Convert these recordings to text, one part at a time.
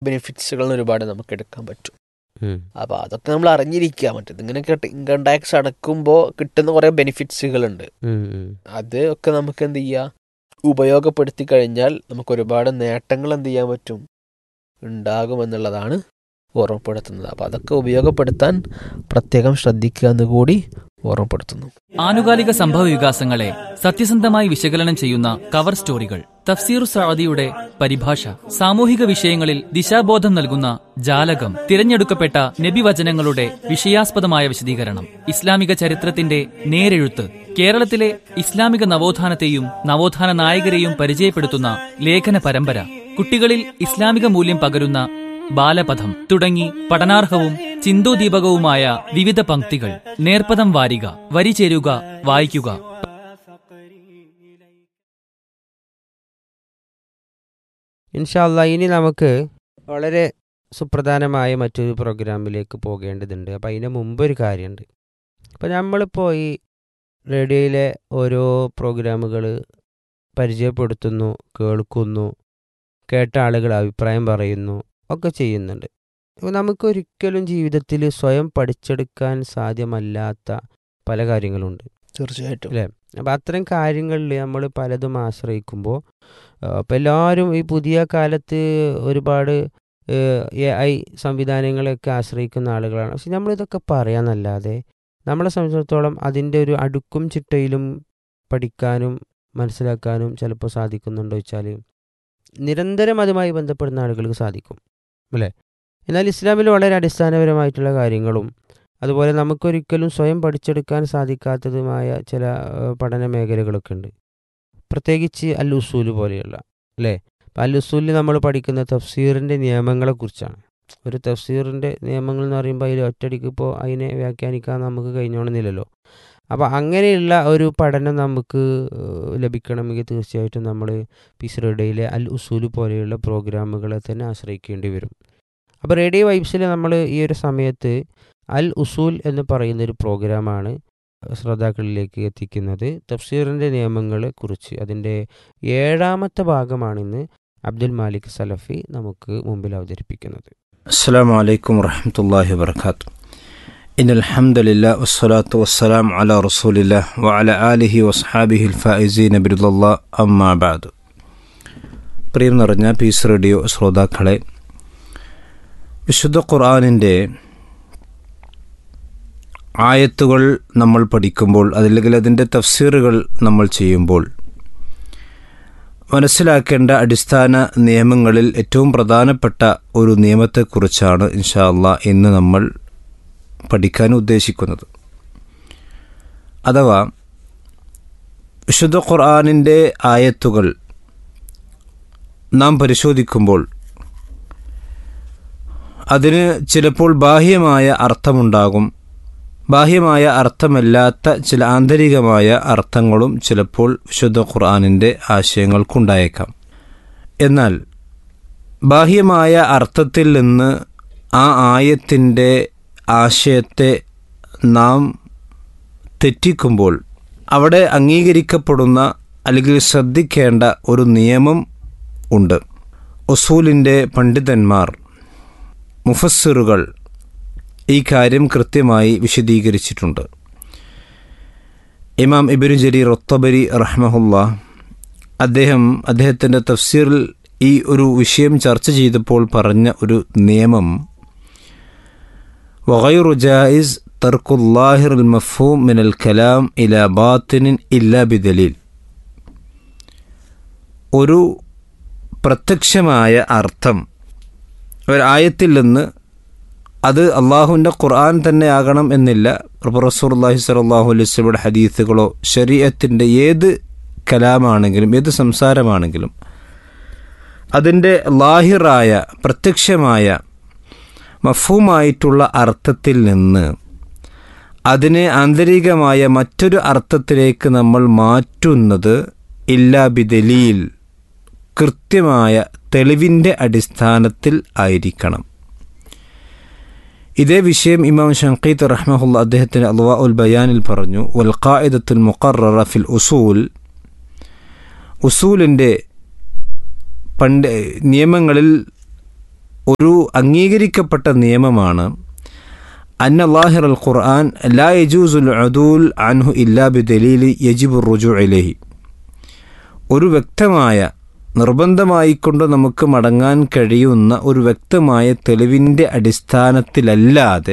ബെനിഫിറ്റ്സുകൾ ഒരുപാട് നമുക്ക് എടുക്കാൻ പറ്റും ഉം. അപ്പോൾ അതൊക്കെ നമ്മൾ അറിഞ്ഞിരിക്കുക മറ്റേത് ഇങ്ങനെ ഇൻകം ടാക്സ് അടക്കുമ്പോൾ കിട്ടുന്ന കുറേ ബെനിഫിറ്റ്സുകളുണ്ട് ഉം, ഉം. അത് ഒക്കെ നമുക്ക് എന്ത് ചെയ്യുക ഉപയോഗപ്പെടുത്തി കഴിഞ്ഞാൽ നമുക്ക് ഒരുപാട് നേട്ടങ്ങൾ എന്ത് ചെയ്യാൻ പറ്റും ഉണ്ടാകുമെന്നുള്ളതാണ് ഓർമ്മപ്പെടുത്തുന്നത് അപ്പോൾ അതൊക്കെ ഉപയോഗപ്പെടുത്താൻ പ്രത്യേകം ശ്രദ്ധിക്കുക എന്ന് കൂടി ഓർമ്മപ്പെടുത്തുന്നു ആനുകാലിക സംഭവ വികാസങ്ങളെ സത്യസന്ധമായി വിശകലനം ചെയ്യുന്ന കവർ സ്റ്റോറികൾ തഫ്സീർ സഅദിയുടെ പരിഭാഷ സാമൂഹിക വിഷയങ്ങളിൽ ദിശാബോധം നൽകുന്ന ജാലകം തിരഞ്ഞെടുക്കപ്പെട്ട നബിവചനങ്ങളുടെ വിഷയാസ്പദമായ വിശദീകരണം ഇസ്ലാമിക ചരിത്രത്തിന്റെ നേരെഴുത്ത് കേരളത്തിലെ ഇസ്ലാമിക നവോത്ഥാനത്തെയും നവോത്ഥാന നായകരെയും പരിചയപ്പെടുത്തുന്ന ലേഖന പരമ്പര കുട്ടികളിൽ ഇസ്ലാമിക മൂല്യം പകരുന്ന ബാലപഥം തുടങ്ങി പഠനാർഹവും ചിന്തോദീപകവുമായ വിവിധ പംക്തികൾ നേർപ്പദം വാരിക വരി ചേരുക വായിക്കുക ഇൻഷാല്ല ഇനി നമുക്ക് വളരെ സുപ്രധാനമായ മറ്റൊരു പ്രോഗ്രാമിലേക്ക് പോകേണ്ടതുണ്ട് അപ്പോൾ അതിന് മുമ്പ് ഒരു കാര്യമുണ്ട് അപ്പോൾ നമ്മളിപ്പോൾ ഈ റേഡിയോയിലെ ഓരോ പ്രോഗ്രാമുകൾ പരിചയപ്പെടുത്തുന്നു കേൾക്കുന്നു കേട്ട ആളുകൾ അഭിപ്രായം പറയുന്നു ഒക്കെ ചെയ്യുന്നുണ്ട് അപ്പോൾ നമുക്കൊരിക്കലും ജീവിതത്തിൽ സ്വയം പഠിച്ചെടുക്കാൻ സാധ്യമല്ലാത്ത പല കാര്യങ്ങളുണ്ട് തീർച്ചയായിട്ടും അല്ലേ അപ്പം അത്തരം കാര്യങ്ങളിൽ നമ്മൾ പലതും ആശ്രയിക്കുമ്പോൾ അപ്പം എല്ലാവരും ഈ പുതിയ കാലത്ത് ഒരുപാട് എ ഐ സംവിധാനങ്ങളെയൊക്കെ ആശ്രയിക്കുന്ന ആളുകളാണ് പക്ഷെ നമ്മളിതൊക്കെ പറയാന്നല്ലാതെ നമ്മളെ സംബന്ധിച്ചിടത്തോളം അതിൻ്റെ ഒരു അടുക്കും ചിട്ടയിലും പഠിക്കാനും മനസ്സിലാക്കാനും ചിലപ്പോൾ സാധിക്കുന്നുണ്ടോ വെച്ചാൽ നിരന്തരം അതുമായി ബന്ധപ്പെടുന്ന ആളുകൾക്ക് സാധിക്കും അല്ലേ എന്നാൽ ഇസ്ലാമിൽ വളരെ അടിസ്ഥാനപരമായിട്ടുള്ള കാര്യങ്ങളും അതുപോലെ നമുക്കൊരിക്കലും സ്വയം പഠിച്ചെടുക്കാൻ സാധിക്കാത്തതുമായ ചില ഏഹ്, പഠന മേഖലകളൊക്കെ ഉണ്ട് പ്രത്യേകിച്ച് അൽ ഉസൂല് പോലെയുള്ള അല്ലേ അപ്പം അൽ ഉസൂലിൽ നമ്മൾ പഠിക്കുന്ന തഫ്സീറിൻ്റെ നിയമങ്ങളെക്കുറിച്ചാണ് ഒരു തഫ്സീറിൻ്റെ നിയമങ്ങൾ എന്ന് പറയുമ്പോൾ അതിൽ ഒറ്റടിക്ക് ഇപ്പോൾ അതിനെ വ്യാഖ്യാനിക്കാൻ നമുക്ക് കഴിഞ്ഞോണമെന്നില്ലല്ലോ അപ്പോൾ അങ്ങനെയുള്ള ഒരു പഠനം നമുക്ക് ഏഹ്, ലഭിക്കണമെങ്കിൽ തീർച്ചയായിട്ടും നമ്മൾ പീസ് റേഡിയോയിലെ അൽ ഉസൂല് പോലെയുള്ള പ്രോഗ്രാമുകളെ തന്നെ ആശ്രയിക്കേണ്ടി വരും അപ്പോൾ റേഡിയോ വൈബ്സിൽ നമ്മൾ ഈ ഒരു സമയത്ത് അൽ ഉസൂൽ എന്ന് പറയുന്ന ഒരു പ്രോഗ്രാമാണ് ശ്രോതാക്കളിലേക്ക് എത്തിക്കുന്നത് തഫ്സീറിൻ്റെ നിയമങ്ങളെ കുറിച്ച് അതിൻ്റെ ഏഴാമത്തെ ഭാഗമാണിന്ന് അബ്ദുൽ മാലിക് സലഫി നമുക്ക് മുമ്പിൽ അവതരിപ്പിക്കുന്നത് السلام عليكم ورحمة الله وبركاته إن الحمد لله والصلاة والسلام على رسول الله وعلى آله وصحابه الفائزين برضا الله أما بعد പ്രിയം നിറഞ്ഞ പീസ് റേഡിയോ ശ്രോതാക്കളെ വിശുദ്ധ ഖുർആാനിൻ്റെ ആയത്തുകൾ നമ്മൾ പഠിക്കുമ്പോൾ അല്ലെങ്കിൽ അതിൻ്റെ തഫ്സീറുകൾ നമ്മൾ ചെയ്യുമ്പോൾ മനസ്സിലാക്കേണ്ട അടിസ്ഥാന നിയമങ്ങളിൽ ഏറ്റവും പ്രധാനപ്പെട്ട ഒരു നിയമത്തെക്കുറിച്ചാണ് ഇൻഷാ അള്ളാ ഇന്ന് നമ്മൾ പഠിക്കാൻ ഉദ്ദേശിക്കുന്നത് അഥവാ വിശുദ്ധ ഖുർആാനിൻ്റെ ആയത്തുകൾ നാം പരിശോധിക്കുമ്പോൾ അതിന് ചിലപ്പോൾ ബാഹ്യമായ അർത്ഥമുണ്ടാകും ബാഹ്യമായ അർത്ഥമല്ലാത്ത ചില ആന്തരികമായ അർത്ഥങ്ങളും ചിലപ്പോൾ വിശുദ്ധ ഖുർആാനിൻ്റെ ആശയങ്ങൾക്കുണ്ടായേക്കാം എന്നാൽ ബാഹ്യമായ അർത്ഥത്തിൽ നിന്ന് ആ ആയത്തിൻ്റെ ആശയത്തെ നാം തെറ്റിക്കുമ്പോൾ അവിടെ അംഗീകരിക്കപ്പെടുന്ന അല്ലെങ്കിൽ ശ്രദ്ധിക്കേണ്ട ഒരു നിയമം ഉണ്ട് ഒസൂലിൻ്റെ പണ്ഡിതന്മാർ മുഫസ്സിറുകൾ ഈ കാര്യം കൃത്യമായി വിശദീകരിച്ചിട്ടുണ്ട് ഇമാം ഇബിനു ജരീർ ഒത്തബരി റഹ്മഹുല്ല അദ്ദേഹം അദ്ദേഹത്തിൻ്റെ തഫ്സീറിൽ ഈ ഒരു വിഷയം ചർച്ച ചെയ്തപ്പോൾ പറഞ്ഞ ഒരു നിയമം വഗൈറു ജായിസ് തർക്കുല്ലാഹിർ മഫൂം മിനൽ കലാം ഇല ബാത്തിനിൻ ഇല്ലാ ബിദലീൽ ഒരു പ്രത്യക്ഷമായ അർത്ഥം ഒരായത്തിൽ നിന്ന് അത് അള്ളാഹുവിൻ്റെ ഖുർആൻ തന്നെ ആകണം എന്നില്ല റസൂർല്ലാഹി സ്വലാഹു അലൈസ്ലയുടെ ഹദീസുകളോ ശരീഅത്തിൻ്റെ ഏത് കലാമാണെങ്കിലും ഏത് സംസാരമാണെങ്കിലും അതിൻ്റെ ലാഹിറായ പ്രത്യക്ഷമായ മഫൂമായിട്ടുള്ള അർത്ഥത്തിൽ നിന്ന് അതിനെ ആന്തരികമായ മറ്റൊരു അർത്ഥത്തിലേക്ക് നമ്മൾ മാറ്റുന്നത് ഇല്ലാ ബിദലീൽ കൃത്യമായ തെളിവിൻ്റെ അടിസ്ഥാനത്തിൽ ആയിരിക്കണം ഇതേ വിഷയം ഇമാം ഷങ്കീത്ത് റഹ്മഹുല്ല അദ്ദേഹത്തിന് അൽവാ ഉൽ ബയാനിൽ പറഞ്ഞു വൽ ഖായിദത്തുൽ മുഖറ ഫിൽ ഉസൂൽ ഉസൂലിൻ്റെ പണ്ട് നിയമങ്ങളിൽ ഒരു അംഗീകരിക്കപ്പെട്ട നിയമമാണ് അന്ന ലാഹിർ അൽ ഖുർആൻ ലാ യജൂസുൽ അദൂൽ അൻഹു ഇല്ലാ ബി ദലീലി യജിബുർ റുജു ഇലഹി ഒരു വ്യക്തമായ നിർബന്ധമായിക്കൊണ്ട് നമുക്ക് മടങ്ങാൻ കഴിയുന്ന ഒരു വ്യക്തമായ തെളിവിൻ്റെ അടിസ്ഥാനത്തിലല്ലാതെ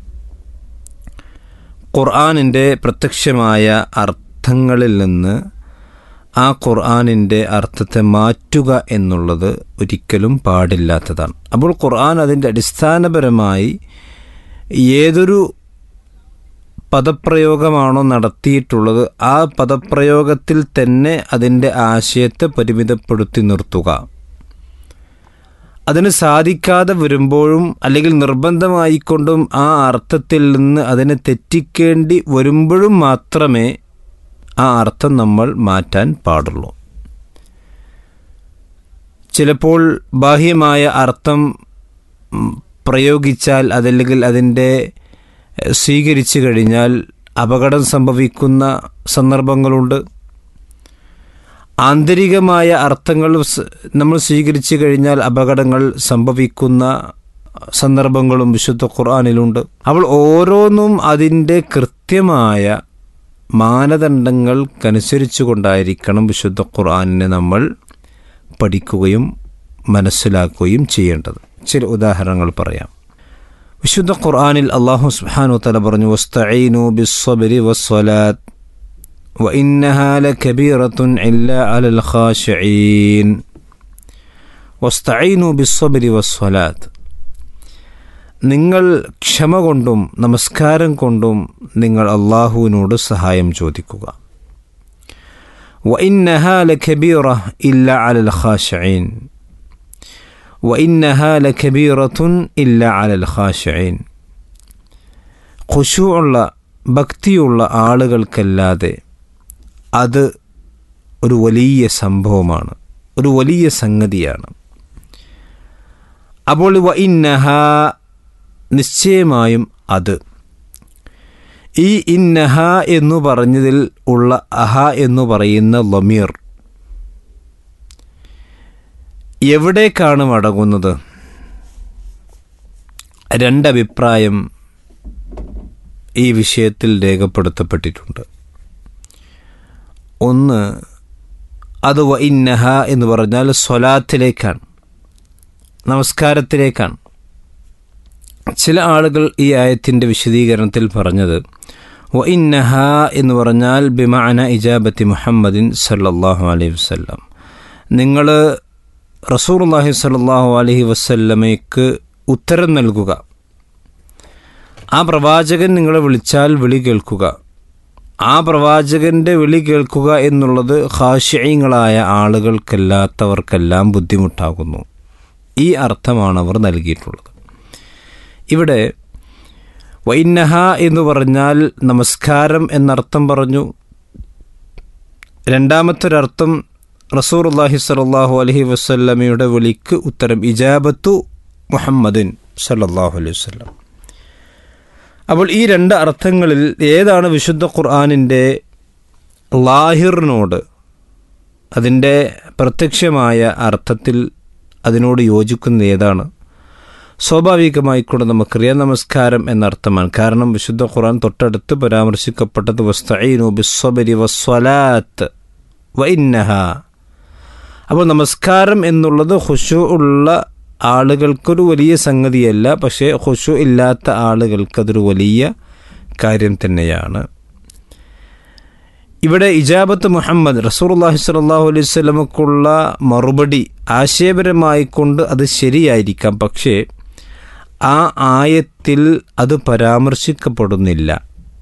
ഖുർആാനിൻ്റെ പ്രത്യക്ഷമായ അർത്ഥങ്ങളിൽ നിന്ന് ആ ഖുർആാനിൻ്റെ അർത്ഥത്തെ മാറ്റുക എന്നുള്ളത് ഒരിക്കലും പാടില്ലാത്തതാണ് അപ്പോൾ ഖുർആൻ അതിൻ്റെ അടിസ്ഥാനപരമായി ഏതൊരു പദപ്രയോഗമാണോ നടത്തിയിട്ടുള്ളത് ആ പദപ്രയോഗത്തിൽ തന്നെ അതിൻ്റെ ആശയത്തെ പരിമിതപ്പെടുത്തി നിർത്തുക അതിന് സാധിക്കാതെ വരുമ്പോഴും അല്ലെങ്കിൽ നിർബന്ധമായിക്കൊണ്ടും ആ അർത്ഥത്തിൽ നിന്ന് അതിനെ തെറ്റിക്കേണ്ടി വരുമ്പോഴും മാത്രമേ ആ അർത്ഥം നമ്മൾ മാറ്റാൻ പാടുള്ളൂ ചിലപ്പോൾ ബാഹ്യമായ അർത്ഥം ഉം, പ്രയോഗിച്ചാൽ അതല്ലെങ്കിൽ അതിൻ്റെ എഹ്, സ്വീകരിച്ചു കഴിഞ്ഞാൽ അപകടം സംഭവിക്കുന്ന സന്ദർഭങ്ങളുണ്ട് ആന്തരികമായ അർത്ഥങ്ങൾ സ് നമ്മൾ സ്വീകരിച്ചു കഴിഞ്ഞാൽ അപകടങ്ങൾ സംഭവിക്കുന്ന സന്ദർഭങ്ങളും വിശുദ്ധ ഖുർആാനിലുണ്ട് അവൾ ഓരോന്നും അതിൻ്റെ കൃത്യമായ മാനദണ്ഡങ്ങൾക്കനുസരിച്ചു കൊണ്ടായിരിക്കണം വിശുദ്ധ ഖുർആാനിനെ നമ്മൾ പഠിക്കുകയും മനസ്സിലാക്കുകയും ചെയ്യേണ്ടത് ചില ഉദാഹരണങ്ങൾ പറയാം വിശുദ്ധ ഖുർആാനിൽ അള്ളാഹു സുബ്ഹാനഹു തല പറഞ്ഞു വസ്തഈനു ബിസ്സബ്രി വസ്സലാത്ത് وإنها لكبيرة إلا على الخاشعين واستعينوا بالصبر والصلاة നിങ്ങൾ ക്ഷമ കൊണ്ടും നമസ്കാരം കൊണ്ടും നിങ്ങൾ അള്ളാഹുവിനോട് സഹായം ചോദിക്കുക وإنها لكبيرة إلا على الخاشعين وإنها لكبيرة إلا على الخاشعين ഖുശുള്ള ഭക്തിയുള്ള ആളുകൾക്കല്ലാതെ അത് ഒരു വലിയ സംഭവമാണ് ഒരു വലിയ സംഗതിയാണ് അപ്പോൾ വ ഇന്നഹ നിശ്ചയമായും അത് ഈ ഇന്നഹ എന്നു പറഞ്ഞതിൽ ഉള്ള അഹ എന്ന് പറയുന്ന ലമീർ എവിടേക്കാണ് മടങ്ങുന്നത് രണ്ടഭിപ്രായം ഈ വിഷയത്തിൽ രേഖപ്പെടുത്തപ്പെട്ടിട്ടുണ്ട് ഒന്ന് അത് വ ഇന്നഹ എന്ന് പറഞ്ഞാൽ സ്വലാത്തിലേക്കാണ് നമസ്കാരത്തിലേക്കാണ് ചില ആളുകൾ ഈ ആയത്തിൻ്റെ വിശദീകരണത്തിൽ പറഞ്ഞത് വ ഇന്നഹ എന്ന് പറഞ്ഞാൽ ബിമാന ഇജാബത്തി മുഹമ്മദിൻ സല്ലല്ലാഹു അലൈഹി വസല്ലം നിങ്ങൾ റസൂർല്ലാഹി സല്ലല്ലാഹു അലൈഹി വസല്ലമയ്ക്ക് ഉത്തരം നൽകുക ആ പ്രവാചകൻ നിങ്ങളെ വിളിച്ചാൽ വിളി കേൾക്കുക ആ പ്രവാചകന്റെ വിളി കേൾക്കുക എന്നുള്ളത് ഹാഷ്യങ്ങളായ ആളുകൾക്കല്ലാത്തവർക്കെല്ലാം ബുദ്ധിമുട്ടാകുന്നു ഈ അർത്ഥമാണ് അവർ നൽകിയിട്ടുള്ളത് ഇവിടെ വൈനഹ എന്ന് പറഞ്ഞാൽ നമസ്കാരം എന്നർത്ഥം പറഞ്ഞു രണ്ടാമത്തൊരർത്ഥം റസൂർ അള്ളാഹി സലാഹു അലഹി വസ്ല്ലമയുടെ വിളിക്ക് ഉത്തരം ഇജാബത്തു മുഹമ്മദിൻ സല്ലാഹു അലൈഹി വസ്ലം അപ്പോൾ ഈ രണ്ട് അർത്ഥങ്ങളിൽ ഏതാണ് വിശുദ്ധ ഖുർആാനിൻ്റെ ലാഹിറിനോട് അതിൻ്റെ പ്രത്യക്ഷമായ അർത്ഥത്തിൽ അതിനോട് യോജിക്കുന്ന ഏതാണ് സ്വാഭാവികമായിക്കൊണ്ട് നമുക്കറിയാം നമസ്കാരം എന്നർത്ഥമാണ് കാരണം വിശുദ്ധ ഖുർആൻ തൊട്ടടുത്ത് പരാമർശിക്കപ്പെട്ടത് വസ്തഈനു ബിസ്വബരി വസ്വലാത്ത് വൈന്നഹ അപ്പോൾ നമസ്കാരം എന്നുള്ളത് ഹുഷു ഉള്ള ആളുകൾക്കൊരു വലിയ സംഗതിയല്ല പക്ഷേ ഹുഷു ഇല്ലാത്ത ആളുകൾക്കതൊരു വലിയ കാര്യം തന്നെയാണ് ഇവിടെ ഇജാബത്ത് മുഹമ്മദ് റസൂർല്ലാഹി സ്വല്ലല്ലാഹു അലൈഹി സ്വലമക്കുള്ള മറുപടി ആശയപരമായി കൊണ്ട് അത് ശരിയായിരിക്കാം പക്ഷേ ആ ആയത്തിൽ അത് പരാമർശിക്കപ്പെടുന്നില്ല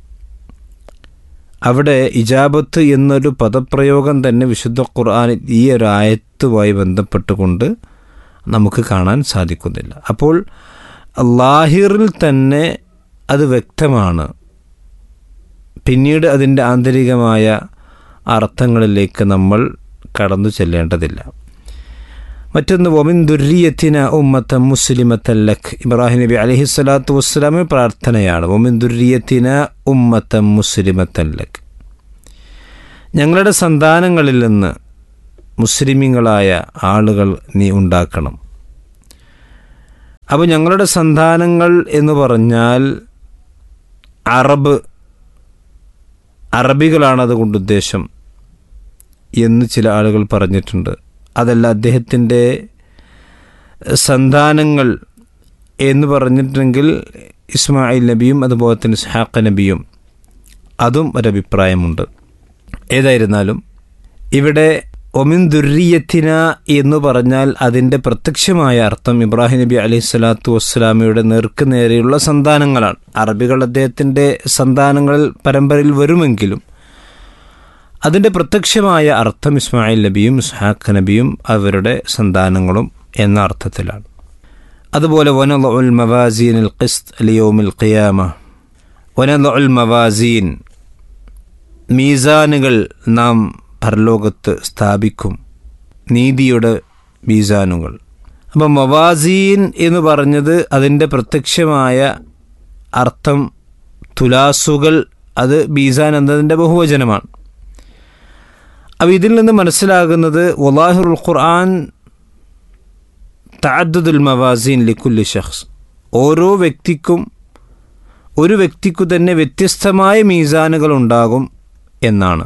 അവിടെ ഇജാബത്ത് എന്നൊരു പദപ്രയോഗം തന്നെ വിശുദ്ധ ഖുർആൻ ഈ ഒരു ആയത്തുമായി ബന്ധപ്പെട്ടുകൊണ്ട് നമുക്ക് കാണാൻ സാധിക്കുന്നില്ല അപ്പോൾ ലാഹിറിൽ തന്നെ അത് വ്യക്തമാണ് പിന്നീട് അതിൻ്റെ ആന്തരികമായ അർത്ഥങ്ങളിലേക്ക് നമ്മൾ കടന്നു ചെല്ലേണ്ടതില്ല മറ്റൊന്ന് ഒമിൻ ദുര്യത്തിന ഉമ്മത്ത മുസ്ലിമത്തല്ലഖ് ഇബ്രാഹിം നബി അലഹി സ്വലാത്തു വസ്സലാമി പ്രാർത്ഥനയാണ് ഒമിൻ ദുര്യത്തിന ഉമ്മത്ത മുസ്ലിമത്തല്ലഖ് ഞങ്ങളുടെ സന്താനങ്ങളിൽ നിന്ന് മുസ്ലിമീങ്ങളായ ആളുകൾ നീ ഉണ്ടാക്കണം അപ്പോൾ ഞങ്ങളുടെ സന്താനങ്ങൾ എന്ന് പറഞ്ഞാൽ അറബ് അറബികളാണ് അതുകൊണ്ട് ഉദ്ദേശം എന്ന് ചില ആളുകൾ പറഞ്ഞിട്ടുണ്ട് അതല്ല അദ്ദേഹത്തിൻ്റെ സന്താനങ്ങൾ എന്ന് പറഞ്ഞിട്ടുണ്ടെങ്കിൽ ഇസ്മായിൽ നബിയും അതുപോലെ തന്നെ ഇസ്ഹാഖ നബിയും അതും ഒരഭിപ്രായമുണ്ട് ഏതായിരുന്നാലും ഇവിടെ ഒമിൻ ദുര്യത്തിന എന്ന് പറഞ്ഞാൽ അതിൻ്റെ പ്രത്യക്ഷമായ അർത്ഥം ഇബ്രാഹിം നബി അലൈഹി സ്വലാത്തു വസ്സലാമയുടെ നേർക്ക് നേരെയുള്ള സന്താനങ്ങളാണ് അറബികൾ അദ്ദേഹത്തിൻ്റെ സന്താനങ്ങളിൽ പരമ്പരയിൽ വരുമെങ്കിലും അതിൻ്റെ പ്രത്യക്ഷമായ അർത്ഥം ഇസ്മായിൽ നബിയും ഇസ്ഹാഖ് നബിയും അവരുടെ സന്താനങ്ങളും എന്ന അർത്ഥത്തിലാണ് അതുപോലെ വനൽ മവാസീൻ അൽ ഖിസ്ത് അലിയോമിൽ ഖിയാമ വനൽ മവാസീൻ മീസാനുകൾ നാം പരലോകത്ത് സ്ഥാപിക്കും നീതിയുടെ മീസാനുകൾ അപ്പം മവാസീൻ എന്ന് പറഞ്ഞത് അതിൻ്റെ പ്രത്യക്ഷമായ അർത്ഥം തുലാസുകൾ അത് ബീസാൻ എന്നതിൻ്റെ ബഹുവചനമാണ് അപ്പോൾ ഇതിൽ നിന്ന് മനസ്സിലാകുന്നത് വലാഹുൽ ഖുർആൻ തഅദ്ദുൽ മവാസീൻ ലിക്കുല്ലി ഷഖ്സ് ഓരോ വ്യക്തിക്കും ഒരു വ്യക്തിക്കു തന്നെ വ്യത്യസ്തമായ മീസാനുകൾ ഉണ്ടാകും എന്നാണ്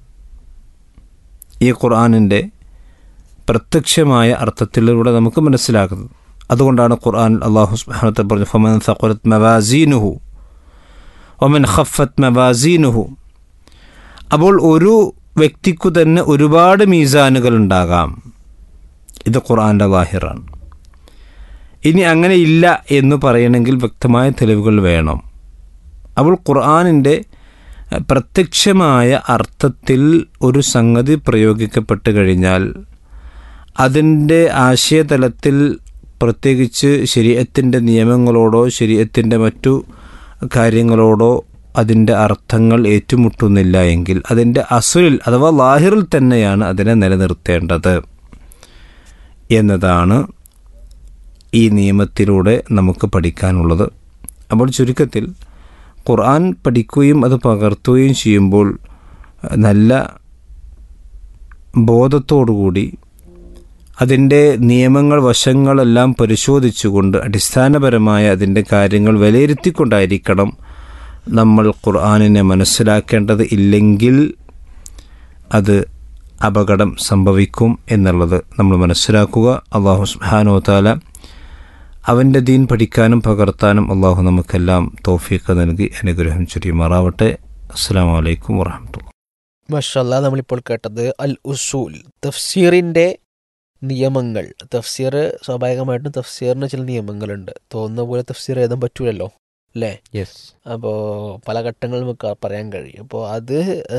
ഈ ഖുർആാനിൻ്റെ പ്രത്യക്ഷമായ അർത്ഥത്തിലൂടെ നമുക്ക് മനസ്സിലാക്കുന്നത് അതുകൊണ്ടാണ് ഖുർആൻ അള്ളാഹു സുബ്ഹാനത്തെ പറഞ്ഞു ഫമൻ സഖുലത് മവാസീനുഹു ഒമൻ ഖഫത്ത് മവാസീനുഹു അപ്പോൾ ഒരു വ്യക്തിക്കു തന്നെ ഒരുപാട് മീസാനുകൾ ഉണ്ടാകാം ഇത് ഖുർആൻ്റെ ലാഹിറാണ് ഇനി അങ്ങനെ ഇല്ല എന്ന് പറയണമെങ്കിൽ വ്യക്തമായ തെളിവുകൾ വേണം അപ്പോൾ ഖുർആാനിൻ്റെ പ്രത്യക്ഷമായ അർത്ഥത്തിൽ ഒരു സംഗതി പ്രയോഗിക്കപ്പെട്ട് കഴിഞ്ഞാൽ അതിൻ്റെ ആശയതലത്തിൽ പ്രത്യേകിച്ച് ശരീരത്തിൻ്റെ നിയമങ്ങളോടോ ശരീരത്തിൻ്റെ മറ്റു കാര്യങ്ങളോടോ അതിൻ്റെ അർത്ഥങ്ങൾ ഏറ്റുമുട്ടുന്നില്ല എങ്കിൽ അതിൻ്റെ അസുലിൽ അഥവാ ലാഹിറിൽ തന്നെയാണ് അതിനെ നിലനിർത്തേണ്ടത് എന്നതാണ് ഈ നിയമത്തിലൂടെ നമുക്ക് പഠിക്കാനുള്ളത് അപ്പോൾ ചുരുക്കത്തിൽ ഖുർആൻ പഠിക്കുകയും അത് പകർത്തുകയും ചെയ്യുമ്പോൾ നല്ല ബോധത്തോടുകൂടി അതിൻ്റെ നിയമങ്ങൾ വശങ്ങളെല്ലാം പരിശോധിച്ചുകൊണ്ട് അടിസ്ഥാനപരമായ അതിൻ്റെ കാര്യങ്ങൾ വിലയിരുത്തിക്കൊണ്ടായിരിക്കണം നമ്മൾ ഖുർആാനിനെ മനസ്സിലാക്കേണ്ടത് ഇല്ലെങ്കിൽ അത് അപകടം സംഭവിക്കും എന്നുള്ളത് നമ്മൾ മനസ്സിലാക്കുക അള്ളാഹു സുബാനോ താല അവൻ്റെ ദീൻ പഠിക്കാനും പകർത്താനും അള്ളാഹു നമുക്കെല്ലാം തോഫീക്ക് നൽകി അനുഗ്രഹം ചൊരിയുമാറാവട്ടെ അസ്സാം വലൈക്കും വാഹമത്തുള്ള മഷല്ല നമ്മളിപ്പോൾ കേട്ടത് അൽ ഉസൂൽ തഫ്സീറിൻ്റെ നിയമങ്ങൾ തഫ്സീർ സ്വാഭാവികമായിട്ടും തഫ്സീറിന് ചില നിയമങ്ങളുണ്ട് തോന്നുന്ന പോലെ തഫ്സീർ എഴുതാൻ പറ്റൂലല്ലോ അല്ലേ യെസ് അപ്പോൾ പല ഘട്ടങ്ങളിൽ നമുക്ക് പറയാൻ കഴിയും അപ്പോൾ അത്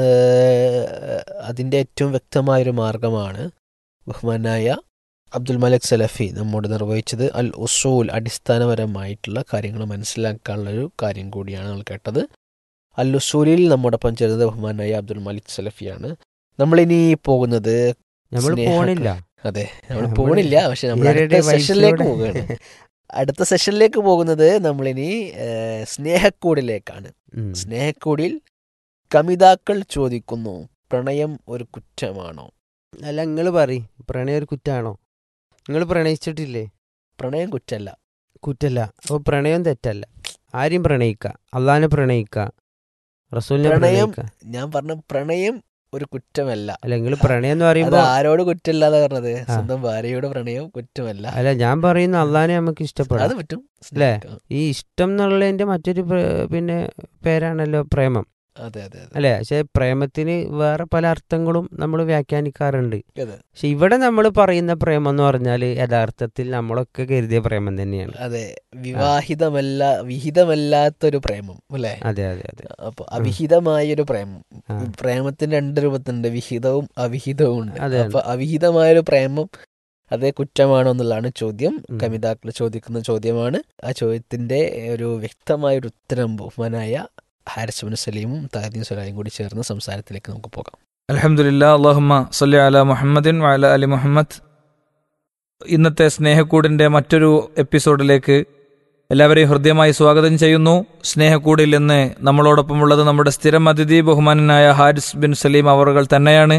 അതിൻ്റെ ഏറ്റവും വ്യക്തമായൊരു മാർഗമാണ് ബഹുമാനായ അബ്ദുൽ മലിക് സലഫി നമ്മോട് നിർവഹിച്ചത് അൽ ഉസൂൽ അടിസ്ഥാനപരമായിട്ടുള്ള കാര്യങ്ങൾ മനസ്സിലാക്കാനുള്ളൊരു കാര്യം കൂടിയാണ് നമ്മൾ കേട്ടത് അൽ ഉസൂലിൽ നമ്മോടൊപ്പം ചേർന്നത് ബഹുമാനായ അബ്ദുൽ മലിക് സലഫിയാണ് നമ്മളിനി പോകുന്നത് നമ്മൾ സ്നേഹ- പോണില്ല അതെ നമ്മൾ നമ്മള് പോണില്ല പക്ഷെ നമ്മൾ ഇവരുടെ അടുത്ത സെഷനിലേക്ക് വയസ്സിലൂടെ- പോവുകയാണ് അടുത്ത സെഷനിലേക്ക് പോകുന്നത് നമ്മളിനി ഏഹ്, സ്നേഹക്കൂടിലേക്കാണ് ഉം. സ്നേഹക്കൂടിൽ കമിതാക്കൾ ചോദിക്കുന്നു പ്രണയം ഒരു കുറ്റമാണോ അല്ല നിങ്ങൾ പറ പ്രണയം ഒരു കുറ്റാണോ നിങ്ങൾ പ്രണയിച്ചിട്ടില്ലേ പ്രണയം കുറ്റല്ല കുറ്റല്ല അപ്പോൾ പ്രണയം തെറ്റല്ല ആരെയും പ്രണയിക്കുക അള്ളാഹിനെ പ്രണയിക്കുക റസൂലിനെ പ്രണയം- പ്രണയിക്കുക ഞാൻ പറഞ്ഞ പ്രണയം ഒരു കുറ്റമല്ല അല്ല നിങ്ങൾ പ്രണയം എന്ന് അത് പറയുമ്പോൾ ആരോട് കുറ്റമില്ലാതെ പറഞ്ഞത് ആ. സ്വന്തം ഭാര്യയുടെ പ്രണയം കുറ്റമല്ല അല്ല ഞാൻ പറയുന്ന അള്ളാഹിനെ നമുക്ക് അത് ഇഷ്ടപ്പെടാം പറ്റും അല്ലേ? സ്നേഹിക്കാം. ഈ ഇഷ്ടം എന്നുള്ളതിന്റെ മറ്റൊരു പ്ര- പിന്നെ പേരാണല്ലോ പ്രേമം അതെ അതെ അതെ അല്ലേ പക്ഷെ പ്രേമത്തിന് വേറെ പല അർത്ഥങ്ങളും നമ്മൾ വ്യാഖ്യാനിക്കാറുണ്ട് അതെ പക്ഷെ ഇവിടെ നമ്മൾ പറയുന്ന പ്രേമം എന്ന് പറഞ്ഞാൽ യഥാർത്ഥത്തിൽ നമ്മളൊക്കെ കരുതിയ പ്രേമം തന്നെയാണ് അതെ വിവാഹിതമല്ല വിഹിതമല്ലാത്തൊരു പ്രേമം അല്ലേ അതെ അതെ അതെ അപ്പൊ അവിഹിതമായൊരു പ്രേമം ആ. പ്രേമത്തിന് രണ്ട് രൂപത്തിലുണ്ട് വിഹിതവും അവിഹിതവും ഉണ്ട് അതെ, അപ്പൊ അവിഹിതമായൊരു പ്രേമം അതേ കുറ്റമാണോ എന്നുള്ളതാണ് ചോദ്യം ഉം. കമിതാക്കൾ ചോദിക്കുന്ന ചോദ്യമാണ് ആ ചോദ്യത്തിന്റെ ഒരു വ്യക്തമായൊരു ഉത്തരം ബഹുമാനായ ഹാരിസ് ബിൻ സലീമും താദീൻ സുലായും കൂടി ചേർന്ന് സംസാരത്തിലേക്ക് നമുക്ക് പോകാം അലഹമുല്ല അള്ളാഹുമ്മ സല്ലി അല മുഹമ്മദിൻ വഅല അലി മുഹമ്മദ് ഇന്നത്തെ സ്നേഹക്കൂടിൻ്റെ മറ്റൊരു എപ്പിസോഡിലേക്ക് എല്ലാവരെയും ഹൃദ്യമായി സ്വാഗതം ചെയ്യുന്നു സ്നേഹക്കൂടിൽ ഇന്ന് നമ്മളോടൊപ്പമുള്ളത് നമ്മുടെ സ്ഥിരം അതിഥി ബഹുമാനനായ ഹാരിസ് ബിൻ സലീം അവറുകൾ തന്നെയാണ്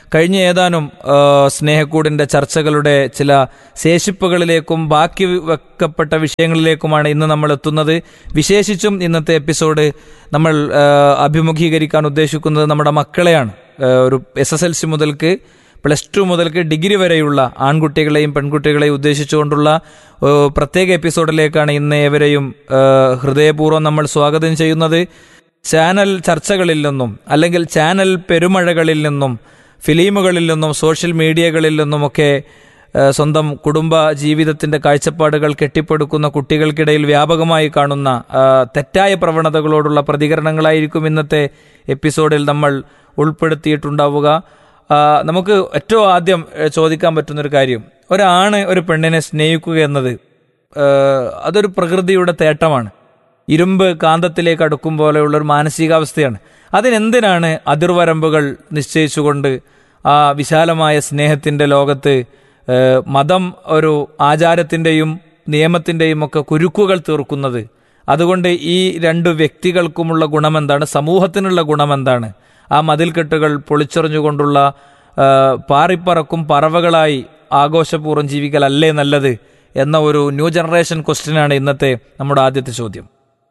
കഴിഞ്ഞ ഏതാനും ആ, സ്നേഹക്കൂടിൻ്റെ ചർച്ചകളുടെ ചില ശേഷിപ്പുകളിലേക്കും ബാക്കി വെക്കപ്പെട്ട വിഷയങ്ങളിലേക്കുമാണ് ഇന്ന് നമ്മൾ എത്തുന്നത് വിശേഷിച്ചും ഇന്നത്തെ എപ്പിസോഡ് നമ്മൾ ആ, അഭിമുഖീകരിക്കാൻ ഉദ്ദേശിക്കുന്നത് നമ്മുടെ മക്കളെയാണ് ആ, ഒരു എസ് എസ് എൽ സി മുതൽക്ക് പ്ലസ് ടു മുതൽക്ക് ഡിഗ്രി വരെയുള്ള ആൺകുട്ടികളെയും പെൺകുട്ടികളെയും ഉദ്ദേശിച്ചുകൊണ്ടുള്ള ഏ, പ്രത്യേക എപ്പിസോഡിലേക്കാണ് ഇന്ന് ഏവരെയും ഏ, ഹൃദയപൂർവ്വം നമ്മൾ സ്വാഗതം ചെയ്യുന്നത് ചാനൽ ചർച്ചകളിൽ നിന്നും അല്ലെങ്കിൽ ചാനൽ പെരുമഴകളിൽ നിന്നും ഫിലിമുകളിൽ നിന്നും സോഷ്യൽ മീഡിയകളിൽ നിന്നുമൊക്കെ ഏ, സ്വന്തം കുടുംബ ജീവിതത്തിന്റെ കാഴ്ചപ്പാടുകൾ കെട്ടിപ്പടുക്കുന്ന കുട്ടികൾക്കിടയിൽ വ്യാപകമായി കാണുന്ന ആ, തെറ്റായ പ്രവണതകളോടുള്ള പ്രതികരണങ്ങളായിരിക്കും ഇന്നത്തെ എപ്പിസോഡിൽ നമ്മൾ ഉൾപ്പെടുത്തിയിട്ടുണ്ടാവുക ആ, നമുക്ക് ഏറ്റവും ആദ്യം ഏ, ചോദിക്കാൻ പറ്റുന്നൊരു കാര്യം ഒരാണ് ഒരു പെണ്ണിനെ സ്നേഹിക്കുക എന്നത് ഏ, അതൊരു പ്രകൃതിയുടെ തേട്ടമാണ് ഇരുമ്പ് കാന്തത്തിലേക്ക് അടുക്കും പോലെയുള്ള ഒരു മാനസികാവസ്ഥയാണ് അതിനെന്തിനാണ് അതിർവരമ്പുകൾ നിശ്ചയിച്ചുകൊണ്ട് ആ വിശാലമായ സ്നേഹത്തിൻ്റെ ലോകത്ത് ഏ, മതം ഒരു ആചാരത്തിൻ്റെയും നിയമത്തിൻ്റെയും ഒക്കെ കുരുക്കുകൾ തീർക്കുന്നത് അതുകൊണ്ട് ഈ രണ്ട് വ്യക്തികൾക്കുമുള്ള ഗുണമെന്താണ് സമൂഹത്തിനുള്ള ഗുണമെന്താണ് ആ മതിൽക്കെട്ടുകൾ പൊളിച്ചെറിഞ്ഞുകൊണ്ടുള്ള ആ, പാറിപ്പറക്കും പറവകളായി ആഘോഷപൂർവ്വം ജീവിക്കലല്ലേ നല്ലത് എന്ന ഒരു ന്യൂ ജനറേഷൻ ക്വസ്റ്റ്യനാണ് ഇന്നത്തെ നമ്മുടെ ആദ്യത്തെ ചോദ്യം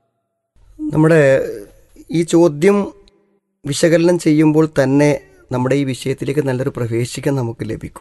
നമ്മുടെ ഈ ചോദ്യം വിശകലനം ചെയ്യുമ്പോൾ തന്നെ നമ്മുടെ ഈ വിഷയത്തിലേക്ക് നല്ലൊരു പ്രവേശിക്കാൻ നമുക്ക് ലഭിക്കും